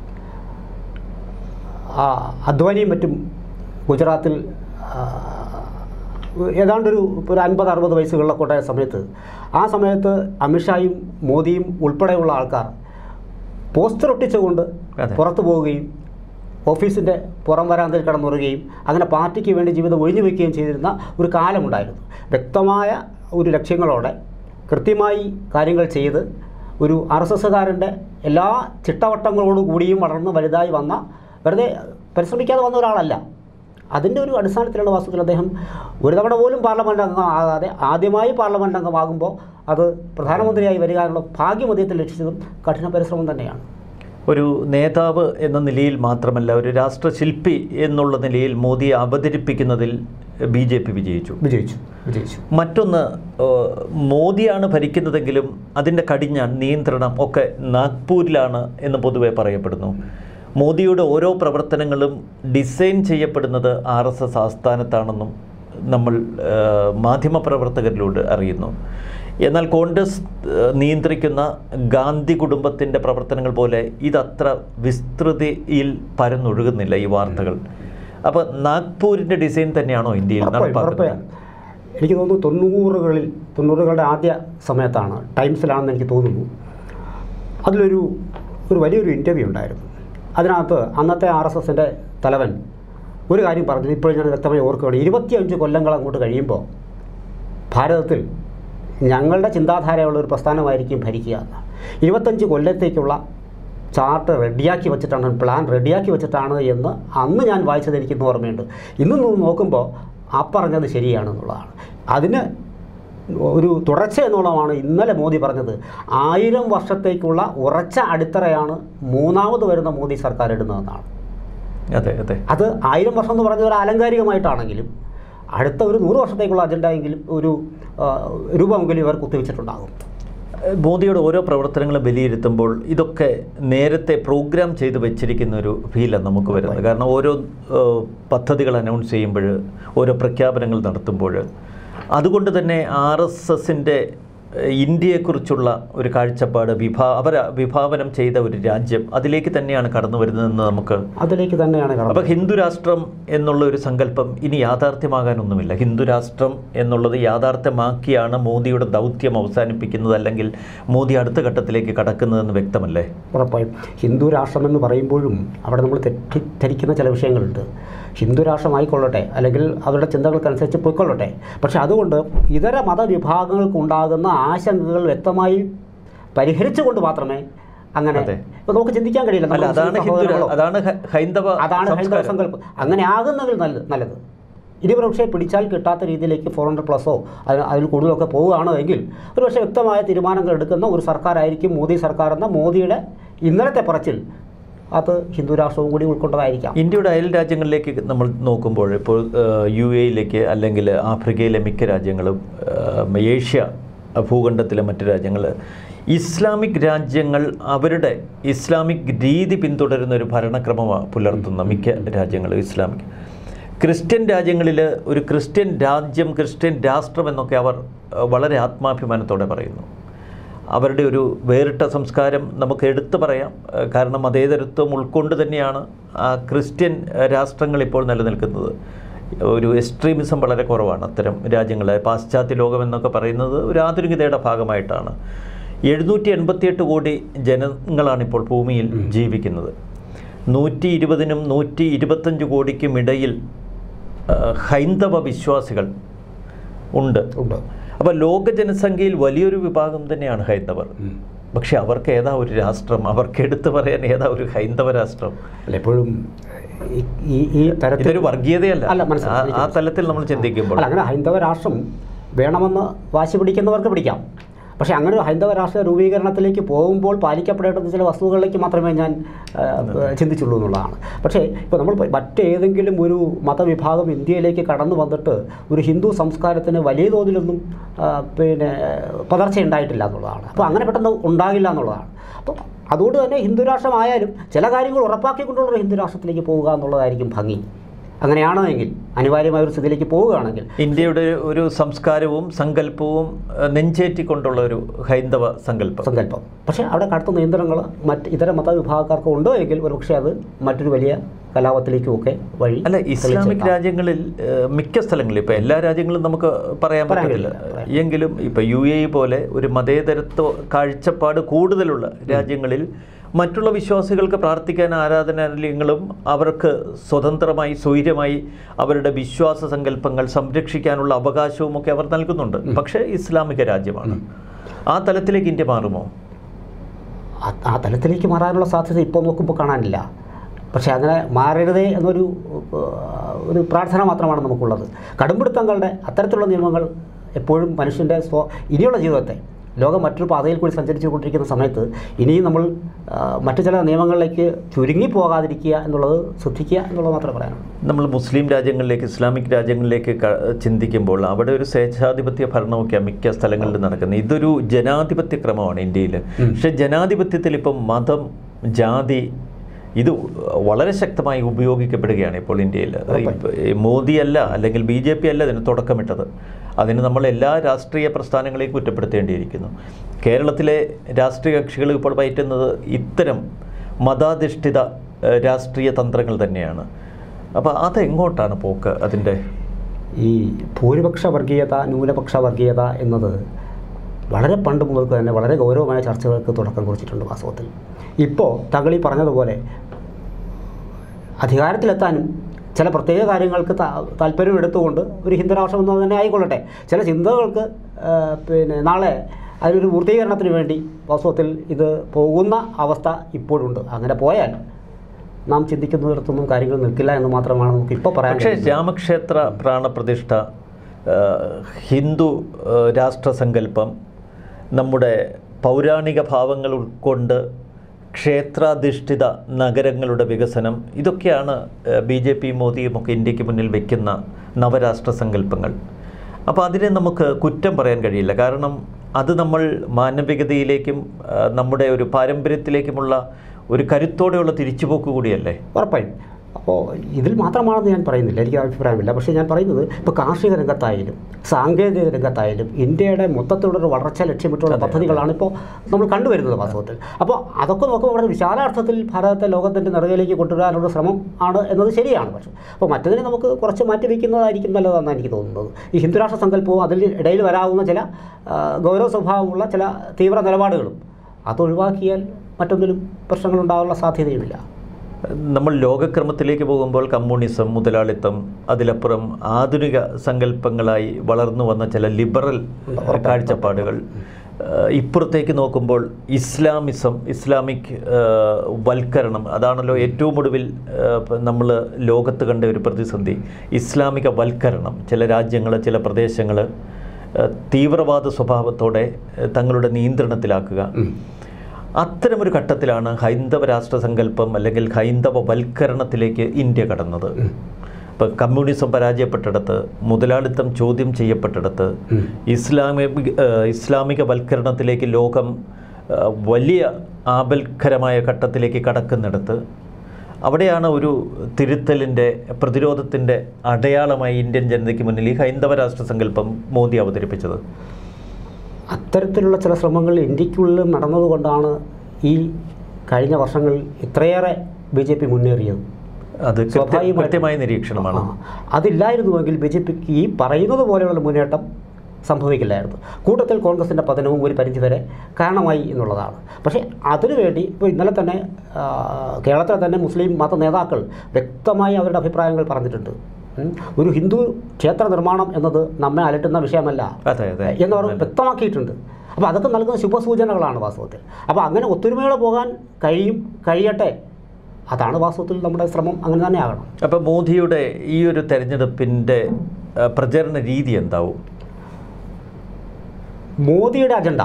ആ അദ്വാനിയും മറ്റും ഗുജറാത്തിൽ ആ, ഏതാണ്ടൊരു ഒരു അൻപത് അറുപത് വയസ്സുകളിലൊക്കെ ഉണ്ടായ സമയത്ത് ആ സമയത്ത് അമിത്ഷായും മോദിയും ഉൾപ്പെടെയുള്ള ആൾക്കാർ പോസ്റ്റർ ഒട്ടിച്ചുകൊണ്ട് അതെ. പുറത്തു പോവുകയും ഓഫീസിൻ്റെ പുറം വരാന്തയിൽ കിടന്നുറങ്ങുകയും അങ്ങനെ പാർട്ടിക്ക് വേണ്ടി ജീവിതം ഒഴിഞ്ഞു വയ്ക്കുകയും ചെയ്തിരുന്ന ഒരു കാലമുണ്ടായിരുന്നു വ്യക്തമായ ഒരു ലക്ഷ്യങ്ങളോടെ കൃത്യമായി കാര്യങ്ങൾ ചെയ്ത് ഒരു ആർ എസ് എസ്സുകാരൻ്റെ എല്ലാ ചിട്ടവട്ടങ്ങളോടും കൂടിയും വളർന്ന് വലുതായി വന്ന വെറുതെ പരിശ്രമിക്കാതെ വന്ന ഒരാളല്ല അതിൻ്റെ ഒരു അടിസ്ഥാനത്തിലുള്ള വാസ്തുവിൽ അദ്ദേഹം ഒരു തവണ പോലും പാർലമെൻറ്റ് അംഗമാകാതെ ആദ്യമായി പാർലമെൻറ്റ് അംഗമാകുമ്പോൾ അത് പ്രധാനമന്ത്രിയായി വരികാനുള്ള ഭാഗ്യം അദ്ദേഹത്തിൽ ലക്ഷിച്ചതും കഠിന പരിശ്രമം തന്നെയാണ് ഒരു നേതാവ് എന്ന നിലയിൽ മാത്രമല്ല ഒരു രാഷ്ട്രശില്പി എന്നുള്ള നിലയിൽ മോദിയെ അവതരിപ്പിക്കുന്നതിൽ ബി ജെ പി വിജയിച്ചു വിജയിച്ചു വിജയിച്ചു മറ്റൊന്ന് ഏഹ്, മോദിയാണ് ഭരിക്കുന്നതെങ്കിലും അതിൻ്റെ കടിഞ്ഞാൺ നിയന്ത്രണം ഒക്കെ നാഗ്പൂരിലാണ് എന്ന് പൊതുവെ പറയപ്പെടുന്നു മോദിയുടെ ഓരോ പ്രവർത്തനങ്ങളും ഡിസൈൻ ചെയ്യപ്പെടുന്നത് ആർ എസ് എസ് ആസ്ഥാനത്താണെന്നും നമ്മൾ ഏഹ്, മാധ്യമപ്രവർത്തകരിലൂടെ അറിയുന്നു എന്നാൽ കോൺഗ്രസ് ഏഹ്, നിയന്ത്രിക്കുന്ന ഗാന്ധി കുടുംബത്തിൻ്റെ പ്രവർത്തനങ്ങൾ പോലെ ഇതത്ര വിസ്തൃതിയിൽ പരന്നൊഴുകുന്നില്ല ഈ വാർത്തകൾ അപ്പോൾ നാഗ്പൂരിൻ്റെ ഡിസൈൻ തന്നെയാണോ ഇന്ത്യയിൽ ഉറപ്പായും, നടപ്പാക്കുന്നത് ഉറപ്പായും. എനിക്ക് തോന്നുന്നു തൊണ്ണൂറുകളിൽ തൊണ്ണൂറുകളുടെ ആദ്യ സമയത്താണ് ടൈംസിലാണെന്ന് എനിക്ക് തോന്നുന്നു അതിലൊരു ഒരു വലിയൊരു ഇൻ്റർവ്യൂ ഉണ്ടായിരുന്നു അതിനകത്ത് അന്നത്തെ ആർ എസ് എസിൻ്റെ തലവൻ ഒരു കാര്യം പറഞ്ഞു ഇപ്പോഴും ഞാൻ വ്യക്തമായി ഓർക്കുകയാണ് ഇരുപത്തിയഞ്ച് കൊല്ലങ്ങൾ അങ്ങോട്ട് കഴിയുമ്പോൾ ഭാരതത്തിൽ ഞങ്ങളുടെ ചിന്താധാരയുള്ള ഒരു പ്രസ്ഥാനമായിരിക്കും ഭരിക്കുക എന്ന് ഇരുപത്തഞ്ച് കൊല്ലത്തേക്കുള്ള ചാർട്ട് റെഡിയാക്കി വെച്ചിട്ടാണ് പ്ലാൻ റെഡിയാക്കി വെച്ചിട്ടാണ് എന്ന് അന്ന് ഞാൻ വായിച്ചത് എനിക്ക് ഇന്ന് ഓർമ്മയുണ്ട് ഇന്ന് നോക്കുമ്പോൾ ആ പറഞ്ഞത് ശരിയാണെന്നുള്ളതാണ് അതിന് ഒരു തുടർച്ച എന്നുള്ളതാണ് ഇന്നലെ മോദി പറഞ്ഞത് ആയിരം വർഷത്തേക്കുള്ള ഉറച്ച അടിത്തറയാണ് മൂന്നാമത് വരുന്ന മോദി സർക്കാർ ഇടുന്നതെന്നാണ് അതെ അതെ അത് ആയിരം വർഷം എന്ന് പറഞ്ഞ ഒരു ആലങ്കാരികമായിട്ടാണെങ്കിലും അടുത്ത ഒരു നൂറ് വർഷത്തേക്കുള്ള അജണ്ട എങ്കിലും ഒരു ആ, രൂപമെങ്കിലും ഇവർ കുത്തിവെച്ചിട്ടുണ്ടാകും മോദിയുടെ ഓരോ പ്രവർത്തനങ്ങളും വിലയിരുത്തുമ്പോൾ ഇതൊക്കെ നേരത്തെ പ്രോഗ്രാം ചെയ്ത് വെച്ചിരിക്കുന്ന ഒരു ഫീലാണ് നമുക്ക് വരുന്നത് കാരണം ഓരോ ഏഹ്, പദ്ധതികൾ അനൗൺസ് ചെയ്യുമ്പോൾ ഓരോ പ്രഖ്യാപനങ്ങൾ നടത്തുമ്പോൾ അതുകൊണ്ട് തന്നെ ആർ എസ് എസിൻ്റെ ഇന്ത്യയെക്കുറിച്ചുള്ള ഒരു കാഴ്ചപ്പാട് വിഭാ അവർ വിഭാവനം ചെയ്ത ഒരു രാജ്യം അതിലേക്ക് തന്നെയാണ് കടന്നു വരുന്നതെന്ന് നമുക്ക് അതിലേക്ക് തന്നെയാണ് കടന്നത് അപ്പോൾ ഹിന്ദു രാഷ്ട്രം എന്നുള്ള ഒരു സങ്കല്പം ഇനി യാഥാർത്ഥ്യമാകാനൊന്നുമില്ല ഹിന്ദു രാഷ്ട്രം എന്നുള്ളത് യാഥാർത്ഥ്യമാക്കിയാണ് മോദിയുടെ ദൗത്യം അവസാനിപ്പിക്കുന്നത് അല്ലെങ്കിൽ മോദി അടുത്ത ഘട്ടത്തിലേക്ക് കടക്കുന്നതെന്ന് വ്യക്തമല്ലേ ഉറപ്പായും ഹിന്ദു രാഷ്ട്രമെന്ന് പറയുമ്പോഴും അവിടെ നമ്മൾ തെറ്റിദ്ധരിക്കുന്ന ചില വിഷയങ്ങളുണ്ട് ഹിന്ദു രാഷ്ട്രമായിക്കൊള്ളട്ടെ അല്ലെങ്കിൽ അവരുടെ ചിന്തകൾക്കനുസരിച്ച് പോയിക്കൊള്ളട്ടെ പക്ഷെ അതുകൊണ്ട് ഇതര മതവിഭാഗങ്ങൾക്കുണ്ടാകുന്ന ആശങ്കകൾ വ്യക്തമായി പരിഹരിച്ചുകൊണ്ട് മാത്രമേ അങ്ങനെ അതെ. ഇപ്പൊ നമുക്ക് ചിന്തിക്കാൻ കഴിയില്ല അല്ല നമ്മുടെ അതാണ് മുസ്ലിം ഹിന്ദു സഹോദരങ്ങളോ, അതാണ് ഹ- ഹൈന്ദവ അതാണ് ഹൈന്ദവ സംസ്കാരം. സങ്കല്പം അങ്ങനെ ആകുന്നതിൽ നല്ല നല്ലത് ഇനി പക്ഷേ പിടിച്ചാൽ കിട്ടാത്ത രീതിയിലേക്ക് ഫോർ ഹൺഡ്രഡ് പ്ലസോ അതിൽ അതിൽ കൂടുതലൊക്കെ പോവുകയാണോ എങ്കിൽ ഒരു പക്ഷേ വ്യക്തമായ തീരുമാനങ്ങൾ എടുക്കുന്ന ഒരു സർക്കാരായിരിക്കും മോദി സർക്കാർ എന്ന മോദിയുടെ ഇന്നലത്തെ പറച്ചിൽ അത് ഹിന്ദു രാഷ്ട്രവും കൂടി ഉൾക്കൊണ്ടതായിരിക്കാം ഇന്ത്യയുടെ അയൽ രാജ്യങ്ങളിലേക്ക് നമ്മൾ നോക്കുമ്പോൾ ഇപ്പോൾ ഏഹ്, യു എയിലേക്ക് അല്ലെങ്കിൽ ആഫ്രിക്കയിലെ മിക്ക രാജ്യങ്ങളും ഏഹ്, ഏഷ്യ ഭൂഖണ്ഡത്തിലെ മറ്റ് രാജ്യങ്ങൾ ഇസ്ലാമിക് രാജ്യങ്ങൾ അവരുടെ ഇസ്ലാമിക് രീതി പിന്തുടരുന്ന ഒരു ഭരണക്രമമാണ് പുലർത്തുന്ന മിക്ക രാജ്യങ്ങളും ഇസ്ലാമിക് ക്രിസ്ത്യൻ രാജ്യങ്ങളിൽ ഒരു ക്രിസ്ത്യൻ രാജ്യം ക്രിസ്ത്യൻ രാഷ്ട്രം എന്നൊക്കെ അവർ ഏഹ്, വളരെ ആത്മാഭിമാനത്തോടെ പറയുന്നു അവരുടെ ഒരു വേറിട്ട സംസ്കാരം നമുക്ക് എടുത്തു പറയാം ഏഹ് കാരണം മതേതരത്വം ഉൾക്കൊണ്ട് തന്നെയാണ് ആ ക്രിസ്ത്യൻ ഏഹ് രാഷ്ട്രങ്ങൾ ഇപ്പോൾ നിലനിൽക്കുന്നത് ഒരു എക്സ്ട്രീമിസം വളരെ കുറവാണ് അത്തരം രാജ്യങ്ങൾ പാശ്ചാത്യ ലോകം എന്നൊക്കെ പറയുന്നത് ഒരു ആധുനികതയുടെ ഭാഗമായിട്ടാണ് എഴുന്നൂറ്റി എൺപത്തിയെട്ട് കോടി ജനങ്ങളാണ് ഇപ്പോൾ ഭൂമിയിൽ ജീവിക്കുന്നത് നൂറ്റി ഇരുപതിനും നൂറ്റി ഇരുപത്തഞ്ച് കോടിക്കും ഇടയിൽ ഏഹ് ഹൈന്ദവ വിശ്വാസികൾ ഉണ്ട് ഉണ്ട് അപ്പോൾ ലോക ജനസംഖ്യയിൽ വലിയൊരു വിഭാഗം തന്നെയാണ് ഹൈന്ദവർ ഉം. പക്ഷെ അവർക്ക് ഏതാ ഒരു രാഷ്ട്രം അവർക്ക് എടുത്തു പറയാൻ ഏതാ ഒരു ഹൈന്ദവ രാഷ്ട്രം അല്ല എപ്പോഴും ഈ- ഈ ഈ തരത്തിൽ ഇതൊരു വർഗീയതയല്ല അല്ല, മനസ്സിലായി. ആ- ആ തലത്തിൽ നമ്മൾ ചിന്തിക്കുമ്പോൾ അല്ല അങ്ങനെ ഹൈന്ദവ രാഷ്ട്രം വേണമെന്ന് വാശി പിടിക്കുന്നവർക്ക് പിടിക്കാം പക്ഷേ അങ്ങനെ ഒരു ഹൈന്ദവ രാഷ്ട്ര രൂപീകരണത്തിലേക്ക് പോകുമ്പോൾ പാലിക്കപ്പെടേണ്ടുന്ന ചില വസ്തുക്കളിലേക്ക് മാത്രമേ ഞാൻ ആ, ചിന്തിച്ചുള്ളൂ എന്നുള്ളതാണ് പക്ഷേ ഇപ്പോൾ നമ്മൾ മറ്റേതെങ്കിലും ഒരു മതവിഭാഗം ഇന്ത്യയിലേക്ക് കടന്നു വന്നിട്ട് ഒരു ഹിന്ദു സംസ്കാരത്തിന് വലിയ തോതിലൊന്നും ആ, പിന്നെ പതർച്ച ഉണ്ടായിട്ടില്ല എന്നുള്ളതാണ് അപ്പോൾ അങ്ങനെ പെട്ടെന്ന് ഉണ്ടാകില്ല എന്നുള്ളതാണ് അപ്പോൾ അതുകൊണ്ട് തന്നെ ഹിന്ദു രാഷ്ട്രമായാലും ചില കാര്യങ്ങൾ ഉറപ്പാക്കിക്കൊണ്ടുള്ള ഒരു ഹിന്ദു രാഷ്ട്രത്തിലേക്ക് പോവുക എന്നുള്ളതായിരിക്കും ഭംഗി അങ്ങനെയാണോ എങ്കിൽ അനിവാര്യമായ ഒരു സ്ഥിതിയിലേക്ക് പോവുകയാണെങ്കിൽ ഇന്ത്യയുടെ ഒരു സംസ്കാരവും സങ്കല്പവും ഏഹ്, നെഞ്ചേറ്റിക്കൊണ്ടുള്ള ഒരു ഹൈന്ദവ സങ്കല്പം സങ്കല്പം പക്ഷേ അവിടെ കടുത്ത നിയന്ത്രണങ്ങൾ മറ്റ് ഇതര മതവിഭാഗക്കാർക്ക് ഉണ്ടോ എങ്കിൽ ഒരുപക്ഷെ അത് മറ്റൊരു വലിയ കലാപത്തിലേക്കുമൊക്കെ വഴി അല്ല ഇസ്ലാമിക് തെളിച്ചേക്കാം. രാജ്യങ്ങളിൽ ഏഹ്, മിക്ക സ്ഥലങ്ങളിൽ ഇപ്പോൾ എല്ലാ രാജ്യങ്ങളും നമുക്ക് പറയാൻ പറയാൻ പറ്റത്തില്ല കഴിയില്ല, പറയാൻ. എങ്കിലും ഇപ്പോൾ യു എ പോലെ ഒരു മതേതരത്വ കാഴ്ചപ്പാട് കൂടുതലുള്ള രാജ്യങ്ങളിൽ മറ്റുള്ള വിശ്വാസികൾക്ക് പ്രാർത്ഥിക്കാൻ ആരാധനാലയങ്ങളും അവർക്ക് സ്വതന്ത്രമായി സ്വൈര്യമായി അവരുടെ വിശ്വാസ സങ്കല്പങ്ങൾ സംരക്ഷിക്കാനുള്ള അവകാശവും ഒക്കെ അവർ നൽകുന്നുണ്ട് പക്ഷേ ഇസ്ലാമിക രാജ്യമാണ് ആ തലത്തിലേക്ക് ഇന്ത്യ മാറുമോ ആ- ആ തലത്തിലേക്ക് മാറാനുള്ള സാധ്യത ഇപ്പോൾ നോക്കുമ്പോൾ കാണാനില്ല പക്ഷേ അങ്ങനെ മാറരുതേ എന്നൊരു ഏഹ്, ഒരു പ്രാർത്ഥന മാത്രമാണ് നമുക്കുള്ളത് കടുംപിടുത്തങ്ങളുടെ അത്തരത്തിലുള്ള നിയമങ്ങൾ എപ്പോഴും മനുഷ്യൻ്റെ സ്വ ഇനിയുള്ള ജീവിതത്തെ ലോകം മറ്റൊരു പാതയിൽ കൂടി സഞ്ചരിച്ചു കൊണ്ടിരിക്കുന്ന സമയത്ത് ഇനിയും നമ്മൾ ആ, മറ്റു ചില നിയമങ്ങളിലേക്ക് ചുരുങ്ങി പോകാതിരിക്കുക എന്നുള്ളത് ശ്രദ്ധിക്കുക എന്നുള്ളത് മാത്രമേ പറയാനുള്ളൂ നമ്മൾ മുസ്ലിം രാജ്യങ്ങളിലേക്ക് ഇസ്ലാമിക് രാജ്യങ്ങളിലേക്ക് ക- ചിന്തിക്കുമ്പോൾ അവിടെ ഒരു സ്വേച്ഛാധിപത്യ ഭരണമൊക്കെയാണ് മിക്ക സ്ഥലങ്ങളിലും നടക്കുന്നത് ഇതൊരു ജനാധിപത്യ ക്രമമാണ് ഇന്ത്യയിൽ പക്ഷെ ജനാധിപത്യത്തിൽ ഇപ്പം മതം ജാതി ഇത് വളരെ ശക്തമായി ഉപയോഗിക്കപ്പെടുകയാണ് ഇപ്പോൾ ഇന്ത്യയിൽ ഇപ്പ- ഈ മോദിയല്ല അല്ലെങ്കിൽ ബി ജെ പി അല്ല ഇതിന് തുടക്കമിട്ടത് അതിന് നമ്മൾ എല്ലാ രാഷ്ട്രീയ പ്രസ്ഥാനങ്ങളെയും കുറ്റപ്പെടുത്തേണ്ടിയിരിക്കുന്നു കേരളത്തിലെ രാഷ്ട്രീയ കക്ഷികൾ ഇപ്പോൾ പയറ്റുന്നത് ഇത്തരം മതാധിഷ്ഠിത ഏഹ്, രാഷ്ട്രീയ തന്ത്രങ്ങൾ തന്നെയാണ് അപ്പോൾ അതെങ്ങോട്ടാണ് പോക്ക് അതിൻ്റെ ഈ ഭൂരിപക്ഷ വർഗീയത ന്യൂനപക്ഷ വർഗീയത എന്നത് വളരെ പണ്ട് മുതൽക്ക് തന്നെ വളരെ ഗൗരവമായ ചർച്ചകൾക്ക് തുടക്കം കുറിച്ചിട്ടുണ്ട് വാസ്തവത്തിൽ ഇപ്പോൾ തകളി പറഞ്ഞതുപോലെ അധികാരത്തിലെത്താനും ചില പ്രത്യേക കാര്യങ്ങൾക്ക് താ- താല്പര്യം എടുത്തുകൊണ്ട് ഒരു ഹിന്ദു രാഷ്ട്രം എന്ന് തന്നെ ആയിക്കൊള്ളട്ടെ ചില ചിന്തകൾക്ക് ആ, പിന്നെ നാളെ അതിനൊരു പൂർത്തീകരണത്തിന് വേണ്ടി വാസ്തവത്തിൽ ഇത് പോകുന്ന അവസ്ഥ ഇപ്പോഴുണ്ട് അങ്ങനെ പോയാൽ നാം ചിന്തിക്കുന്നിടത്തൊന്നും കാര്യങ്ങൾ നിൽക്കില്ല എന്ന് മാത്രമാണ് നമുക്ക് ഇപ്പോൾ പറയാൻ പക്ഷേ കഴിയുന്നത്. രാമക്ഷേത്ര പ്രാണപ്രതിഷ്ഠ ആ, ഹിന്ദു ആ, രാഷ്ട്രസങ്കല്പം നമ്മുടെ പൗരാണിക ഭാവങ്ങൾ ഉൾക്കൊണ്ട് ക്ഷേത്രാധിഷ്ഠിത നഗരങ്ങളുടെ വികസനം ഇതൊക്കെയാണ് ബി ജെ പി മോദിയും ഒക്കെ ഇന്ത്യക്ക് മുന്നിൽ വയ്ക്കുന്ന നവരാഷ്ട്ര സങ്കല്പങ്ങൾ അപ്പോൾ അതിനെ നമുക്ക് കുറ്റം പറയാൻ കഴിയില്ല കാരണം അത് നമ്മൾ മാനവികതയിലേക്കും ആ, നമ്മുടെ ഒരു പാരമ്പര്യത്തിലേക്കുമുള്ള ഒരു കരുത്തോടെയുള്ള തിരിച്ചുപോക്ക് കൂടിയല്ലേ ഉറപ്പായും അപ്പോൾ ഇതിൽ മാത്രമാണെന്ന് ഞാൻ പറയുന്നില്ല എനിക്ക് അഭിപ്രായമില്ല പക്ഷേ ഞാൻ പറയുന്നത് ഇപ്പോൾ കാർഷിക രംഗത്തായാലും സാങ്കേതിക രംഗത്തായാലും ഇന്ത്യയുടെ മൊത്തത്തിലുള്ളൊരു വളർച്ച ലക്ഷ്യമിട്ടുള്ള പദ്ധതികളാണ് ഇപ്പോൾ നമ്മൾ കണ്ടുവരുന്നത് വാസ്തവത്തിൽ അപ്പോൾ അതൊക്കെ നോക്കുമ്പോൾ വളരെ വിശാലാർത്ഥത്തിൽ ഭാരതത്തെ ലോകത്തിൻ്റെ നിറവിലേക്ക് കൊണ്ടുവരാനുള്ള ശ്രമം ആണ് എന്നത് ശരിയാണ് പക്ഷേ അപ്പോൾ മറ്റതിനെ നമുക്ക് കുറച്ച് മാറ്റി വയ്ക്കുന്നതായിരിക്കും നല്ലതെന്നാണ് എനിക്ക് തോന്നുന്നത് ഈ ഹിന്ദുരാഷ്ട്ര സങ്കല്പവും അതിൽ ഇടയിൽ വരാവുന്ന ചില ആ, ഗൗരവ സ്വഭാവമുള്ള ചില തീവ്ര നിലപാടുകളും അതൊഴിവാക്കിയാൽ മറ്റൊന്നിലും പ്രശ്നങ്ങളുണ്ടാകാനുള്ള സാധ്യതയുമില്ല നമ്മൾ ലോകക്രമത്തിലേക്ക് പോകുമ്പോൾ കമ്മ്യൂണിസം മുതലാളിത്തം അതിലപ്പുറം ആധുനിക സങ്കല്പങ്ങളായി വളർന്നു വന്ന ചില ലിബറൽ കാഴ്ചപ്പാടുകൾ ഏഹ് ഇപ്പുറത്തേക്ക് നോക്കുമ്പോൾ ഇസ്ലാമിസം ഇസ്ലാമിക് ഏഹ് വൽക്കരണം അതാണല്ലോ ഏറ്റവും ഒടുവിൽ നമ്മൾ ലോകത്ത് കണ്ട ഒരു പ്രതിസന്ധി ഇസ്ലാമിക വൽക്കരണം ചില രാജ്യങ്ങൾ ചില പ്രദേശങ്ങൾ തീവ്രവാദ സ്വഭാവത്തോടെ ഏഹ് തങ്ങളുടെ നിയന്ത്രണത്തിലാക്കുക അത്തരമൊരു ഘട്ടത്തിലാണ് ഹൈന്ദവ രാഷ്ട്ര സങ്കല്പം അല്ലെങ്കിൽ ഹൈന്ദവ വൽക്കരണത്തിലേക്ക് ഇന്ത്യ കടന്നത് ഇപ്പം കമ്മ്യൂണിസം പരാജയപ്പെട്ടിടത്ത് മുതലാളിത്തം ചോദ്യം ചെയ്യപ്പെട്ടിടത്ത് ഇസ്ലാമിക ഏഹ് ഇസ്ലാമിക വൽക്കരണത്തിലേക്ക് ലോകം ഏഹ് വലിയ ആപൽക്കരമായ ഘട്ടത്തിലേക്ക് കടക്കുന്നിടത്ത് അവിടെയാണ് ഒരു തിരുത്തലിൻ്റെ പ്രതിരോധത്തിൻ്റെ അടയാളമായി ഇന്ത്യൻ ജനതയ്ക്ക് മുന്നിൽ ഈ ഹൈന്ദവ രാഷ്ട്ര സങ്കല്പം മോദി അവതരിപ്പിച്ചത് അത്തരത്തിലുള്ള ചില ശ്രമങ്ങൾ ഇന്ത്യക്കുള്ളിൽ നടന്നതുകൊണ്ടാണ് ഈ കഴിഞ്ഞ വർഷങ്ങളിൽ ഇത്രയേറെ ബി ജെ പി മുന്നേറിയത് അത് കൃത്യ- സ്വാഭാവികമായിട്ടും- കൃത്യമായ നിരീക്ഷണമാണ് ആ, അതില്ലായിരുന്നുവെങ്കിൽ ബി ജെ പിക്ക് ഈ പറയുന്നത് പോലെയുള്ള മുന്നേറ്റം സംഭവിക്കില്ലായിരുന്നു കൂട്ടത്തിൽ കോൺഗ്രസിൻ്റെ പതനവും ഒരു പരിധിവരെ കാരണമായി എന്നുള്ളതാണ് പക്ഷേ അതിനുവേണ്ടി ഇപ്പോൾ ഇന്നലെ തന്നെ ആ, കേരളത്തിലെ തന്നെ മുസ്ലിം മത നേതാക്കൾ വ്യക്തമായി അവരുടെ അഭിപ്രായങ്ങൾ പറഞ്ഞിട്ടുണ്ട് ഉം. ഒരു ഹിന്ദു ക്ഷേത്ര നിർമ്മാണം എന്നത് നമ്മെ അലട്ടുന്ന വിഷയമല്ല അതെ അതെ എന്നവർ വ്യക്തമാക്കിയിട്ടുണ്ട് അപ്പോൾ അതൊക്കെ നൽകുന്ന ശുഭസൂചനകളാണ് വാസ്തവത്തിൽ അപ്പോൾ അങ്ങനെ ഒത്തൊരുമയോടെ പോകാൻ കഴിയും കഴിയട്ടെ അതാണ് വാസ്തവത്തിൽ നമ്മുടെ ശ്രമം അങ്ങനെ തന്നെ ആകണം അപ്പം മോദിയുടെ ഈ ഒരു തെരഞ്ഞെടുപ്പിൻ്റെ ആ, പ്രചരണ രീതി എന്താവും മോദിയുടെ അജണ്ട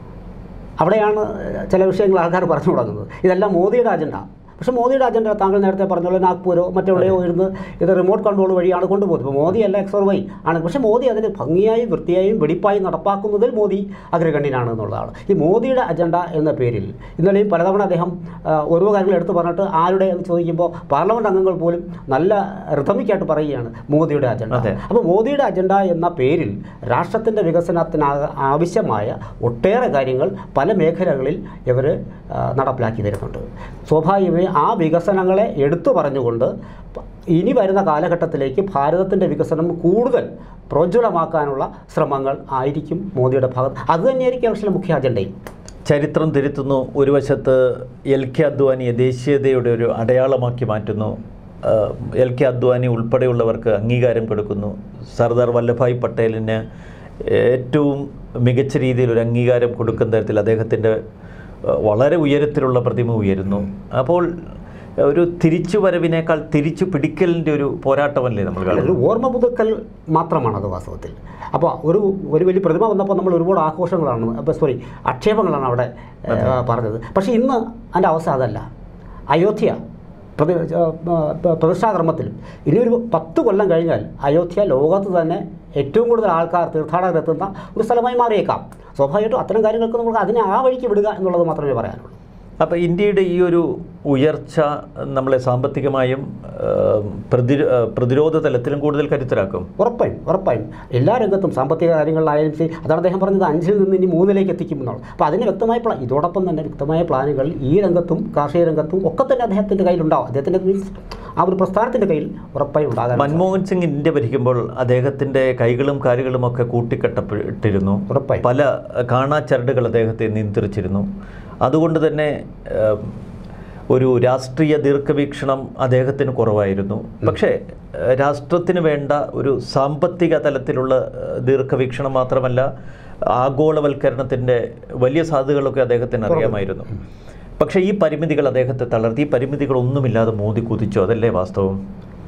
അവിടെയാണ് ചില വിഷയങ്ങൾ ആൾക്കാർ പറഞ്ഞു തുടങ്ങുന്നത് ഇതെല്ലാം മോദിയുടെ അജണ്ട പക്ഷേ മോദിയുടെ അജണ്ട താങ്കൾ നേരത്തെ പറഞ്ഞ പോലെ നാഗ്പൂരോ മറ്റെവിടെയോ ഇരുന്ന് ഇത് റിമോട്ട് കൺട്രോൾ വഴിയാണ് കൊണ്ടുപോകുന്നത് ഇപ്പോൾ മോദി അല്ല എക്സോർ വൈ ആണ് പക്ഷേ മോദി അതിന് ഭംഗിയായും വൃത്തിയായും വെടിപ്പായും നടപ്പാക്കുന്നതിൽ മോദി അഗ്രഗണ്യനാണ് എന്നുള്ളതാണ് ഈ മോദിയുടെ അജണ്ട എന്ന പേരിൽ ഇന്നലെയും പലതവണ അദ്ദേഹം ആ, ഓരോ കാര്യങ്ങൾ എടുത്തു പറഞ്ഞിട്ട് ആരുടെ എന്ന് ചോദിക്കുമ്പോൾ പാർലമെൻറ്റ് അംഗങ്ങൾ പോലും നല്ല റിതമിക്കായിട്ട് പറയുകയാണ് മോദിയുടെ അജണ്ട അതെ. അപ്പോൾ മോദിയുടെ അജണ്ട എന്ന പേരിൽ രാഷ്ട്രത്തിൻ്റെ വികസനത്തിന് ആ- ആവശ്യമായ ഒട്ടേറെ കാര്യങ്ങൾ പല മേഖലകളിൽ ഇവർ നടപ്പിലാക്കി വരുന്നുണ്ട് സ്വാഭാവികമായി ആ വികസനങ്ങളെ എടുത്തു പറഞ്ഞുകൊണ്ട് പ- ഇനി വരുന്ന കാലഘട്ടത്തിലേക്ക് ഭാരതത്തിൻ്റെ വികസനം കൂടുതൽ പ്രോജ്വലമാക്കാനുള്ള ശ്രമങ്ങൾ ആയിരിക്കും മോദിയുടെ ഭാഗത്ത് അതുതന്നെയായിരിക്കും പക്ഷേ മുഖ്യ അജണ്ടയും ചരിത്രം തിരുത്തുന്നു ഒരു വശത്ത് എൽ കെ അദ്വാനിയെ ദേശീയതയുടെ ഒരു അടയാളമാക്കി മാറ്റുന്നു ആ, എൽ കെ അദ്വാനി ഉൾപ്പെടെയുള്ളവർക്ക് അംഗീകാരം കൊടുക്കുന്നു സർദാർ വല്ലഭായ് പട്ടേലിന് ഏറ്റവും മികച്ച രീതിയിൽ ഒരു അംഗീകാരം കൊടുക്കുന്ന തരത്തിൽ അദ്ദേഹത്തിൻ്റെ ആ, വളരെ ഉയരത്തിലുള്ള പ്രതിമ ഉയരുന്നു അപ്പോൾ ഒരു തിരിച്ചു വരവിനേക്കാൾ തിരിച്ചു പിടിക്കലിൻ്റെ ഒരു പോരാട്ടമല്ലേ നമ്മൾ ഒരു കാണുന്നത് ഓർമ്മ പുതുക്കൽ മാത്രമാണത് വാസ്തവത്തിൽ അപ്പോൾ ഒരു ഒരു വലിയ പ്രതിമ വന്നപ്പോൾ നമ്മൾ ഒരുപാട് ആഘോഷങ്ങളാണ് അപ്പോൾ സോറി ആക്ഷേപങ്ങളാണ് അവിടെ ഏഹ്, പറഞ്ഞത് പക്ഷേ ഇന്ന് അതിൻ്റെ അവസ്ഥ അതല്ല അയോധ്യ പ്രതി ഏഹ്, ഏഹ്, പ്രതിഷ്ഠാകർമ്മത്തിൽ ഇനി ഒരു പത്ത് കൊല്ലം കഴിഞ്ഞാൽ അയോധ്യ ലോകത്ത് തന്നെ ഏറ്റവും കൂടുതൽ ആൾക്കാർ തീർത്ഥാടകരെത്തുന്ന ഒരു സ്ഥലമായി മാറിയേക്കാം സ്വാഭാവികമായിട്ടും അത്തരം കാര്യങ്ങൾക്ക് നമുക്ക് അതിനെ ആ വഴിക്ക് വിടുക എന്നുള്ളത് മാത്രമേ പറയാനുള്ളൂ അപ്പോൾ ഇന്ത്യയുടെ ഈ ഒരു ഉയർച്ച നമ്മളെ സാമ്പത്തികമായും ആ, പ്രതിരോ ആ, പ്രതിരോധ തലത്തിലും കൂടുതൽ കരുത്തരാക്കും ഉറപ്പായും ഉറപ്പായും എല്ലാ രംഗത്തും സാമ്പത്തിക കാര്യങ്ങളിലായാലും ശരി അതാണ് അദ്ദേഹം പറഞ്ഞത് അഞ്ചിൽ നിന്ന് ഇനി മൂന്നിലേക്ക് എത്തിക്കും എന്നുള്ളത് അപ്പോൾ അതിന് വ്യക്തമായ പ്ലാൻ ഇതോടൊപ്പം തന്നെ വ്യക്തമായ പ്ലാനുകൾ ഈ രംഗത്തും കാർഷിക രംഗത്തും ഒക്കെ തന്നെ അദ്ദേഹത്തിൻ്റെ കയ്യിലുണ്ടാവും അദ്ദേഹത്തിൻ്റെ മീൻസ് ആ ഒരു പ്രസ്ഥാനത്തിൻ്റെ കയ്യിൽ ഉറപ്പായും ഉണ്ടാകാൻ മൻമോഹൻ സിംഗ് ഇന്ത്യ ഭരിക്കുമ്പോൾ അദ്ദേഹത്തിൻ്റെ കൈകളും കാലുകളും ഒക്കെ കൂട്ടിക്കെട്ടപ്പെട്ടിരുന്നു ഉറപ്പായും പല കാണാച്ചരടുകൾ അദ്ദേഹത്തെ നിയന്ത്രിച്ചിരുന്നു അതുകൊണ്ട് തന്നെ ആ, ഒരു രാഷ്ട്രീയ ദീർഘവീക്ഷണം അദ്ദേഹത്തിന് കുറവായിരുന്നു പക്ഷേ ഏഹ്, രാഷ്ട്രത്തിന് വേണ്ട ഒരു സാമ്പത്തിക തലത്തിലുള്ള ഏഹ്, ദീർഘവീക്ഷണം മാത്രമല്ല ആഗോളവൽക്കരണത്തിൻ്റെ വലിയ സാധ്യതകളൊക്കെ അദ്ദേഹത്തിന് അറിയാമായിരുന്നു പക്ഷേ ഈ പരിമിതികൾ അദ്ദേഹത്തെ തളർത്തി ഈ പരിമിതികളൊന്നുമില്ലാതെ മോദി കുതിച്ചു അതല്ലേ വാസ്തവം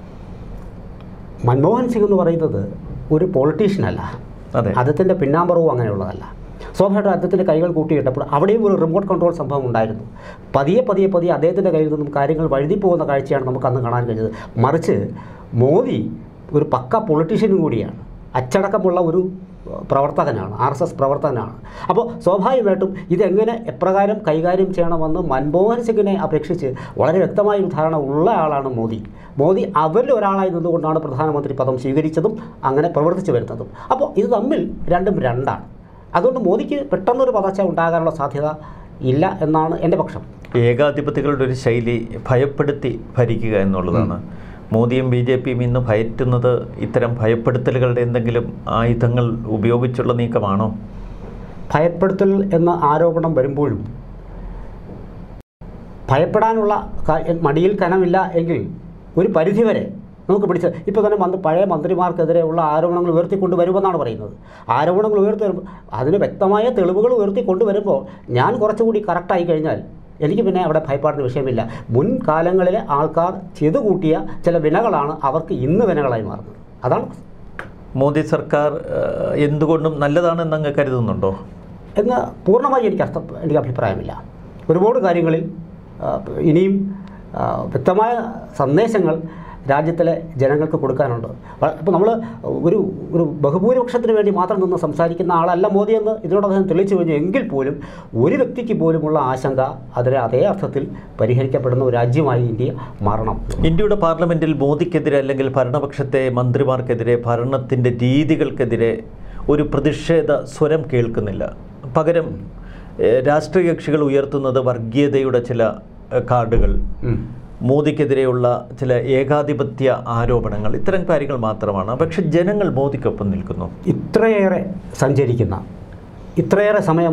മൻമോഹൻ സിംഗ് എന്ന് പറയുന്നത് ഒരു പൊളിറ്റീഷ്യനല്ല അതെ അദ്ദേഹത്തിൻ്റെ പിന്നാമ്പറവും അങ്ങനെയുള്ളതല്ല സ്വാഭാവികമായിട്ടും അദ്ദേഹത്തിൻ്റെ കൈകൾ കൂട്ടിയിട്ടപ്പോൾ അവിടെയും ഒരു റിമോട്ട് കൺട്രോൾ സംഭവം ഉണ്ടായിരുന്നു പതിയെ പതിയെ പതിയെ അദ്ദേഹത്തിൻ്റെ കയ്യിൽ നിന്നും കാര്യങ്ങൾ വഴുതി പോകുന്ന കാഴ്ചയാണ് നമുക്ക് അന്ന് കാണാൻ കഴിഞ്ഞത് മറിച്ച് മോദി ഒരു പക്ക പൊളിറ്റീഷ്യനും കൂടിയാണ് അച്ചടക്കമുള്ള ഒരു ഏഹ്, പ്രവർത്തകനാണ് ആർ എസ് എസ് പ്രവർത്തകനാണ് അപ്പോൾ സ്വാഭാവികമായിട്ടും ഇതെങ്ങനെ എപ്രകാരം കൈകാര്യം ചെയ്യണമെന്ന് മൻമോഹൻ സിംഗിനെ അപേക്ഷിച്ച് വളരെ വ്യക്തമായ ഒരു ധാരണ ഉള്ള ആളാണ് മോദി മോദി അവരിൽ ഒരാളായി നിന്നുകൊണ്ടാണ് പ്രധാനമന്ത്രി പദം സ്വീകരിച്ചതും അങ്ങനെ പ്രവർത്തിച്ചു വരുന്നതും അപ്പോൾ ഇത് തമ്മിൽ രണ്ടും രണ്ടാണ് അതുകൊണ്ട് മോദിക്ക് പെട്ടെന്നൊരു പതച്ച ഉണ്ടാകാനുള്ള സാധ്യത ഇല്ല എന്നാണ് എൻ്റെ പക്ഷം ഏകാധിപത്യങ്ങളുടെ ഒരു ശൈലി ഭയപ്പെടുത്തി ഭരിക്കുക എന്നുള്ളതാണ് മോദിയും ബി ജെ പിയും ഇന്ന് ഭയറ്റുന്നത് ഇത്തരം ഭയപ്പെടുത്തലുകളുടെ എന്തെങ്കിലും ആയുധങ്ങൾ ഉപയോഗിച്ചുള്ള നീക്കമാണോ ഭയപ്പെടുത്തൽ എന്ന ആരോപണം വരുമ്പോഴും ഭയപ്പെടാനുള്ള ക- മടിയിൽ കനമില്ല എങ്കിൽ ഒരു പരിധിവരെ നമുക്ക് പിടിച്ച് ഇപ്പോൾ തന്നെ മന്ത്രി പഴയ മന്ത്രിമാർക്കെതിരെയുള്ള ആരോപണങ്ങൾ ഉയർത്തിക്കൊണ്ട് വരുമെന്നാണ് പറയുന്നത് ആരോപണങ്ങൾ ഉയർത്തി വരുമ്പോൾ അതിന് വ്യക്തമായ തെളിവുകൾ ഉയർത്തിക്കൊണ്ട് വരുമ്പോൾ ഞാൻ കുറച്ചുകൂടി കറക്റ്റായി കഴിഞ്ഞാൽ എനിക്ക് പിന്നെ അവിടെ ഭയപ്പാടിന് വിഷയമില്ല മുൻകാലങ്ങളിലെ ആൾക്കാർ ചെയ്തു കൂട്ടിയ ചില വിനകളാണ് അവർക്ക് ഇന്ന് വിനകളായി മാറുന്നത് അതാണ് മോദി സർക്കാർ ഏഹ്, എന്തുകൊണ്ടും നല്ലതാണെന്ന് അങ്ങ് കരുതുന്നുണ്ടോ എന്ന് പൂർണ്ണമായി എനിക്ക് അർത്ഥം എനിക്ക് അഭിപ്രായമില്ല ഒരുപാട് കാര്യങ്ങളിൽ ആ, ഇനിയും ആ, വ്യക്തമായ സന്ദേശങ്ങൾ രാജ്യത്തിലെ ജനങ്ങൾക്ക് കൊടുക്കാനുണ്ട് അപ്പോൾ നമ്മൾ ഒരു ഒരു ബഹുഭൂരിപക്ഷത്തിന് വേണ്ടി മാത്രം നിന്ന് സംസാരിക്കുന്ന ആളല്ല മോദി എന്ന് ഇതിനോട് അദ്ദേഹം തെളിയിച്ചു കഴിഞ്ഞു എങ്കിൽ പോലും ഒരു വ്യക്തിക്ക് പോലുമുള്ള ആശങ്ക അതിനെ അതേ അർത്ഥത്തിൽ പരിഹരിക്കപ്പെടുന്ന ഒരു രാജ്യമായി ഇന്ത്യ മാറണം ഇന്ത്യയുടെ പാർലമെന്റിൽ മോദിക്കെതിരെ അല്ലെങ്കിൽ ഭരണപക്ഷത്തെ മന്ത്രിമാർക്കെതിരെ ഭരണത്തിൻ്റെ രീതികൾക്കെതിരെ ഒരു പ്രതിഷേധ സ്വരം കേൾക്കുന്നില്ല പകരം ഏഹ്, രാഷ്ട്രീയ കക്ഷികൾ ഉയർത്തുന്നത് വർഗീയതയുടെ ചില ഏഹ്, കാർഡുകൾ ഉം. മോദിക്കെതിരെയുള്ള ചില ഏകാധിപത്യ ആരോപണങ്ങൾ ഇത്തരം കാര്യങ്ങൾ മാത്രമാണ് പക്ഷെ ജനങ്ങൾ മോദിക്കൊപ്പം നിൽക്കുന്നു ഇത്രയേറെ സഞ്ചരിക്കുന്ന ഇത്രയേറെ സമയം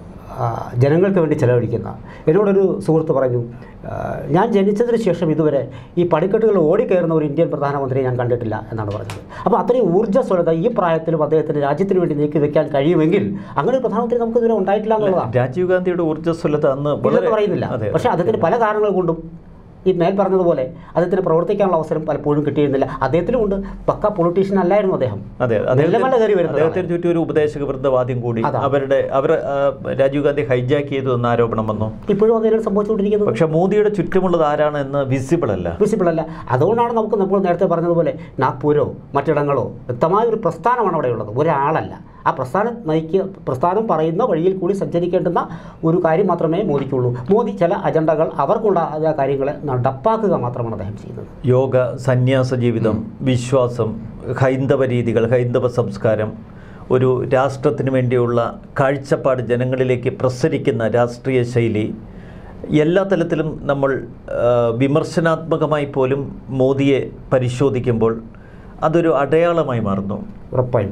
ആ, ജനങ്ങൾക്ക് വേണ്ടി ചെലവഴിക്കുന്ന എന്നോടൊരു സുഹൃത്ത് പറഞ്ഞു ആ, ഞാൻ ജനിച്ചതിന് ശേഷം ഇതുവരെ ഈ പടിക്കെട്ടുകൾ ഓടിക്കയറുന്ന ഒരു ഇന്ത്യൻ പ്രധാനമന്ത്രിയെ ഞാൻ കണ്ടിട്ടില്ല എന്നാണ് പറഞ്ഞത് അപ്പോൾ അത്രയും ഊർജ്ജസ്വലത ഈ പ്രായത്തിലും അദ്ദേഹത്തിന് രാജ്യത്തിന് വേണ്ടി നീക്കി വെക്കാൻ കഴിയുമെങ്കിൽ അങ്ങനെ ഒരു പ്രധാനമന്ത്രി നമുക്ക് ഇതുവരെ ഉണ്ടായിട്ടില്ല എന്നുള്ളതാണ് രാജീവ് ഗാന്ധിയുടെ ഊർജ്ജസ്വലത അന്ന് ഇല്ലെന്ന് പറയുന്നില്ല അതെ പക്ഷേ അദ്ദേഹത്തിന് പല കാരണങ്ങൾ കൊണ്ടും ഈ മേൽ പറഞ്ഞതുപോലെ അദ്ദേഹത്തിന് പ്രവർത്തിക്കാനുള്ള അവസരം പലപ്പോഴും കിട്ടിയിരുന്നില്ല അദ്ദേഹത്തിനും ഉണ്ട് പക്ക പൊളിറ്റീഷ്യൻ അല്ലായിരുന്നു അദ്ദേഹം അതെ മെല്ലെ മെല്ലെ കയറി വരുന്നതാണ്. അദ്ദേഹത്തിന് ചുറ്റും ഒരു ഉപദേശക വൃന്ദവാദ്യം കൂടി അതാ. അവരുടെ അവർ ആ, രാജീവ് ഗാന്ധി ഹൈജാക്ക് ചെയ്തു എന്ന ആരോപണം വന്നു ഇപ്പോഴും അതിനാണ് സംഭവിച്ചുകൊണ്ടിരിക്കുന്നത് പക്ഷെ മോദിയുടെ ചുറ്റുമുള്ളത് ആരാണ് എന്ന് വിസിബിൾ അല്ല വിസിബിൾ അല്ല അതുകൊണ്ടാണ് നമുക്ക് നമ്മൾ നേരത്തെ പറഞ്ഞതുപോലെ നാഗ്പൂരോ മറ്റിടങ്ങളോ വ്യക്തമായ ഒരു പ്രസ്ഥാനമാണ് അവിടെയുള്ളത് ഒരാളല്ല ആ പ്രസ്ഥാനം നയിക്കുക പ്രസ്ഥാനം പറയുന്ന വഴിയിൽ കൂടി സഞ്ചരിക്കേണ്ടുന്ന ഒരു കാര്യം മാത്രമേ മോദിക്കുള്ളൂ മോദി ചില അജണ്ടകൾ അവർക്കുണ്ടായ കാര്യങ്ങളെ നടപ്പാക്കുക മാത്രമാണ് അദ്ദേഹം ചെയ്യുന്നത് യോഗ സന്യാസ ജീവിതം വിശ്വാസം ഹൈന്ദവ രീതികൾ ഹൈന്ദവ സംസ്കാരം ഒരു രാഷ്ട്രത്തിന് വേണ്ടിയുള്ള കാഴ്ചപ്പാട് ജനങ്ങളിലേക്ക് പ്രസരിക്കുന്ന രാഷ്ട്രീയ ശൈലി എല്ലാ തലത്തിലും നമ്മൾ ആ, വിമർശനാത്മകമായി പോലും മോദിയെ പരിശോധിക്കുമ്പോൾ അതൊരു അടയാളമായി മാറുന്നു ഉറപ്പായും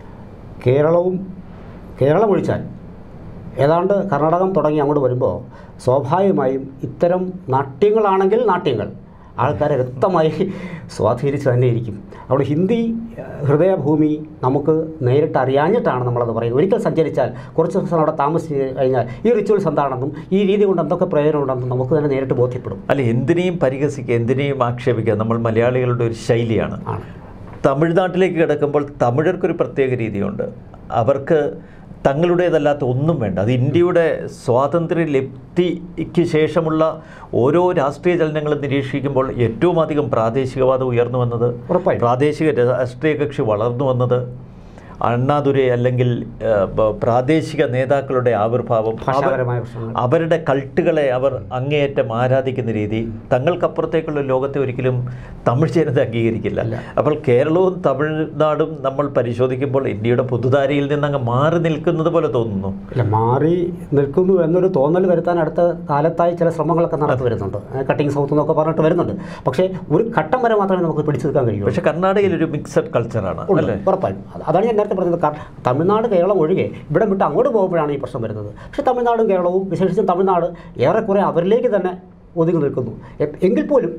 കേരളവും കേരളം ഒഴിച്ചാൽ ഏതാണ്ട് കർണാടകം തുടങ്ങി അങ്ങോട്ട് വരുമ്പോൾ സ്വാഭാവികമായും ഇത്തരം നാട്യങ്ങളാണെങ്കിൽ നാട്യങ്ങൾ ആൾക്കാരെ വ്യക്തമായി സ്വാധീനിച്ച് തന്നെ ഇരിക്കും അവിടെ ഹിന്ദി ഏഹ്, ഹൃദയഭൂമി നമുക്ക് നേരിട്ട് അറിയാഞ്ഞിട്ടാണ് നമ്മളത് പറയുന്നത് ഒരിക്കൽ സഞ്ചരിച്ചാൽ കുറച്ച് ദിവസം അവിടെ താമസിച്ച് കഴിഞ്ഞാൽ ഈ റിച്വൽസ് എന്താണെന്നും ഈ രീതി കൊണ്ട് എന്തൊക്കെ പ്രയോജനമുണ്ടെന്നും നമുക്ക് തന്നെ നേരിട്ട് ബോധ്യപ്പെടും അല്ല എന്തിനേയും പരിഹസിക്കുക എന്തിനേയും ആക്ഷേപിക്കുക നമ്മൾ മലയാളികളുടെ ഒരു ശൈലിയാണ് ആണ് തമിഴ്നാട്ടിലേക്ക് കിടക്കുമ്പോൾ തമിഴർക്കൊരു പ്രത്യേക രീതിയുണ്ട് അവർക്ക് തങ്ങളുടേതല്ലാത്ത ഒന്നും വേണ്ട അത് ഇന്ത്യയുടെ സ്വാതന്ത്ര്യ ലബ്ധിക്ക് ശേഷമുള്ള ഓരോ രാഷ്ട്രീയ ചലനങ്ങളും നിരീക്ഷിക്കുമ്പോൾ ഏറ്റവും അധികം പ്രാദേശികവാദം ഉയർന്നു വന്നത് ഉറപ്പായും പ്രാദേശിക രാഷ്ട്രീയ കക്ഷി വളർന്നു വന്നത് അണ്ണാദുരെ അല്ലെങ്കിൽ ആ, ബ- പ്രാദേശിക നേതാക്കളുടെ ആവിർഭാവം അവർ- ഭാഷാപരമായ പ്രശ്നങ്ങൾ അവരുടെ കൾട്ടുകളെ അവർ അങ്ങേയറ്റം ആരാധിക്കുന്ന രീതി തങ്ങൾക്കപ്പുറത്തേക്കുള്ള ലോകത്തെ ഒരിക്കലും തമിഴ് ജനത അംഗീകരിക്കില്ല അപ്പോൾ കേരളവും തമിഴ്നാടും നമ്മൾ പരിശോധിക്കുമ്പോൾ ഇന്ത്യയുടെ പൊതുധാരയിൽ നിന്ന് അങ്ങ് മാറി നിൽക്കുന്നത് പോലെ തോന്നുന്നു ഇല്ല മാറി നിൽക്കുന്നു എന്നൊരു തോന്നൽ വരുത്താൻ അടുത്ത കാലത്തായി ചില ശ്രമങ്ങളൊക്കെ നടത്തി വരുന്നുണ്ട് കട്ടിങ് സൗത്ത് എന്നൊക്കെ പറഞ്ഞിട്ട് വരുന്നുണ്ട് പക്ഷേ ഒരു ഘട്ടം വരെ മാത്രമേ നമുക്ക് പിടിച്ചു നിൽക്കാൻ കഴിയൂ പക്ഷെ കർണാടകയിൽ ഒരു മിക്സഡ് കൾച്ചറാണ് ഉണ്ട്, ഉറപ്പായും അത് അതാണ് ഞാൻ നേരത്തെ പറഞ്ഞത് കാ- തമിഴ്നാട് കേരളം ഒഴികെ ഇവിടെ വിട്ട് അങ്ങോട്ട് പോകുമ്പോഴാണ് ഈ പ്രശ്നം വരുന്നത് പക്ഷേ തമിഴ്നാടും കേരളവും വിശേഷിച്ചും തമിഴ്നാട് ഏറെക്കുറെ അവരിലേക്ക് തന്നെ ഒതുങ്ങി നിൽക്കുന്നു എ- എങ്കിൽ പോലും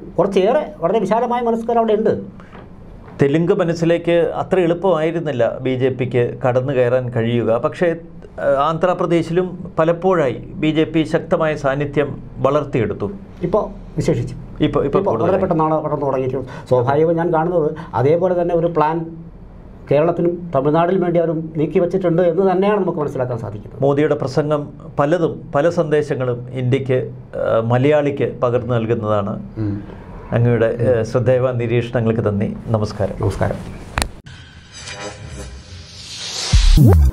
കുറച്ചേറെ വളരെ വിശാലമായ മനസ്സുകാർ അവിടെ ഉണ്ട് തെലുങ്ക് മനസ്സിലേക്ക് അത്ര എളുപ്പമായിരുന്നില്ല ബി ജെ പിക്ക് കടന്നു കയറാൻ കഴിയുക പക്ഷേ ഏഹ്, ആന്ധ്രാപ്രദേശിലും പലപ്പോഴായി ബി ജെ പി ശക്തമായ സാന്നിധ്യം വളർത്തിയെടുത്തു ഇപ്പോൾ വിശേഷിച്ചു ഇപ്പോൾ ഇപ്പോൾ ഇപ്പോൾ വളരെ കൂടുതലായി. പെട്ടെന്നാണ് പെട്ടെന്ന് തുടങ്ങിയിട്ടുള്ളത് സ്വാഭാവികം ഞാൻ കാണുന്നത് അതേപോലെ തന്നെ ഒരു പ്ലാൻ കേരളത്തിനും തമിഴ്നാടിനും വേണ്ടി അവരും നീക്കി വെച്ചിട്ടുണ്ട് എന്ന് തന്നെയാണ് നമുക്ക് മനസ്സിലാക്കാൻ സാധിക്കുന്നത് മോദിയുടെ പ്രസംഗം പലതും പല സന്ദേശങ്ങളും ഇന്ത്യക്ക് ഏഹ്, മലയാളിക്ക് പകർന്നു നൽകുന്നതാണ് ഉം. അങ്ങയുടെ ഏഹ്, ശ്രദ്ധേയ നിരീക്ഷണങ്ങൾക്ക് നന്ദി നമസ്കാരം നമസ്കാരം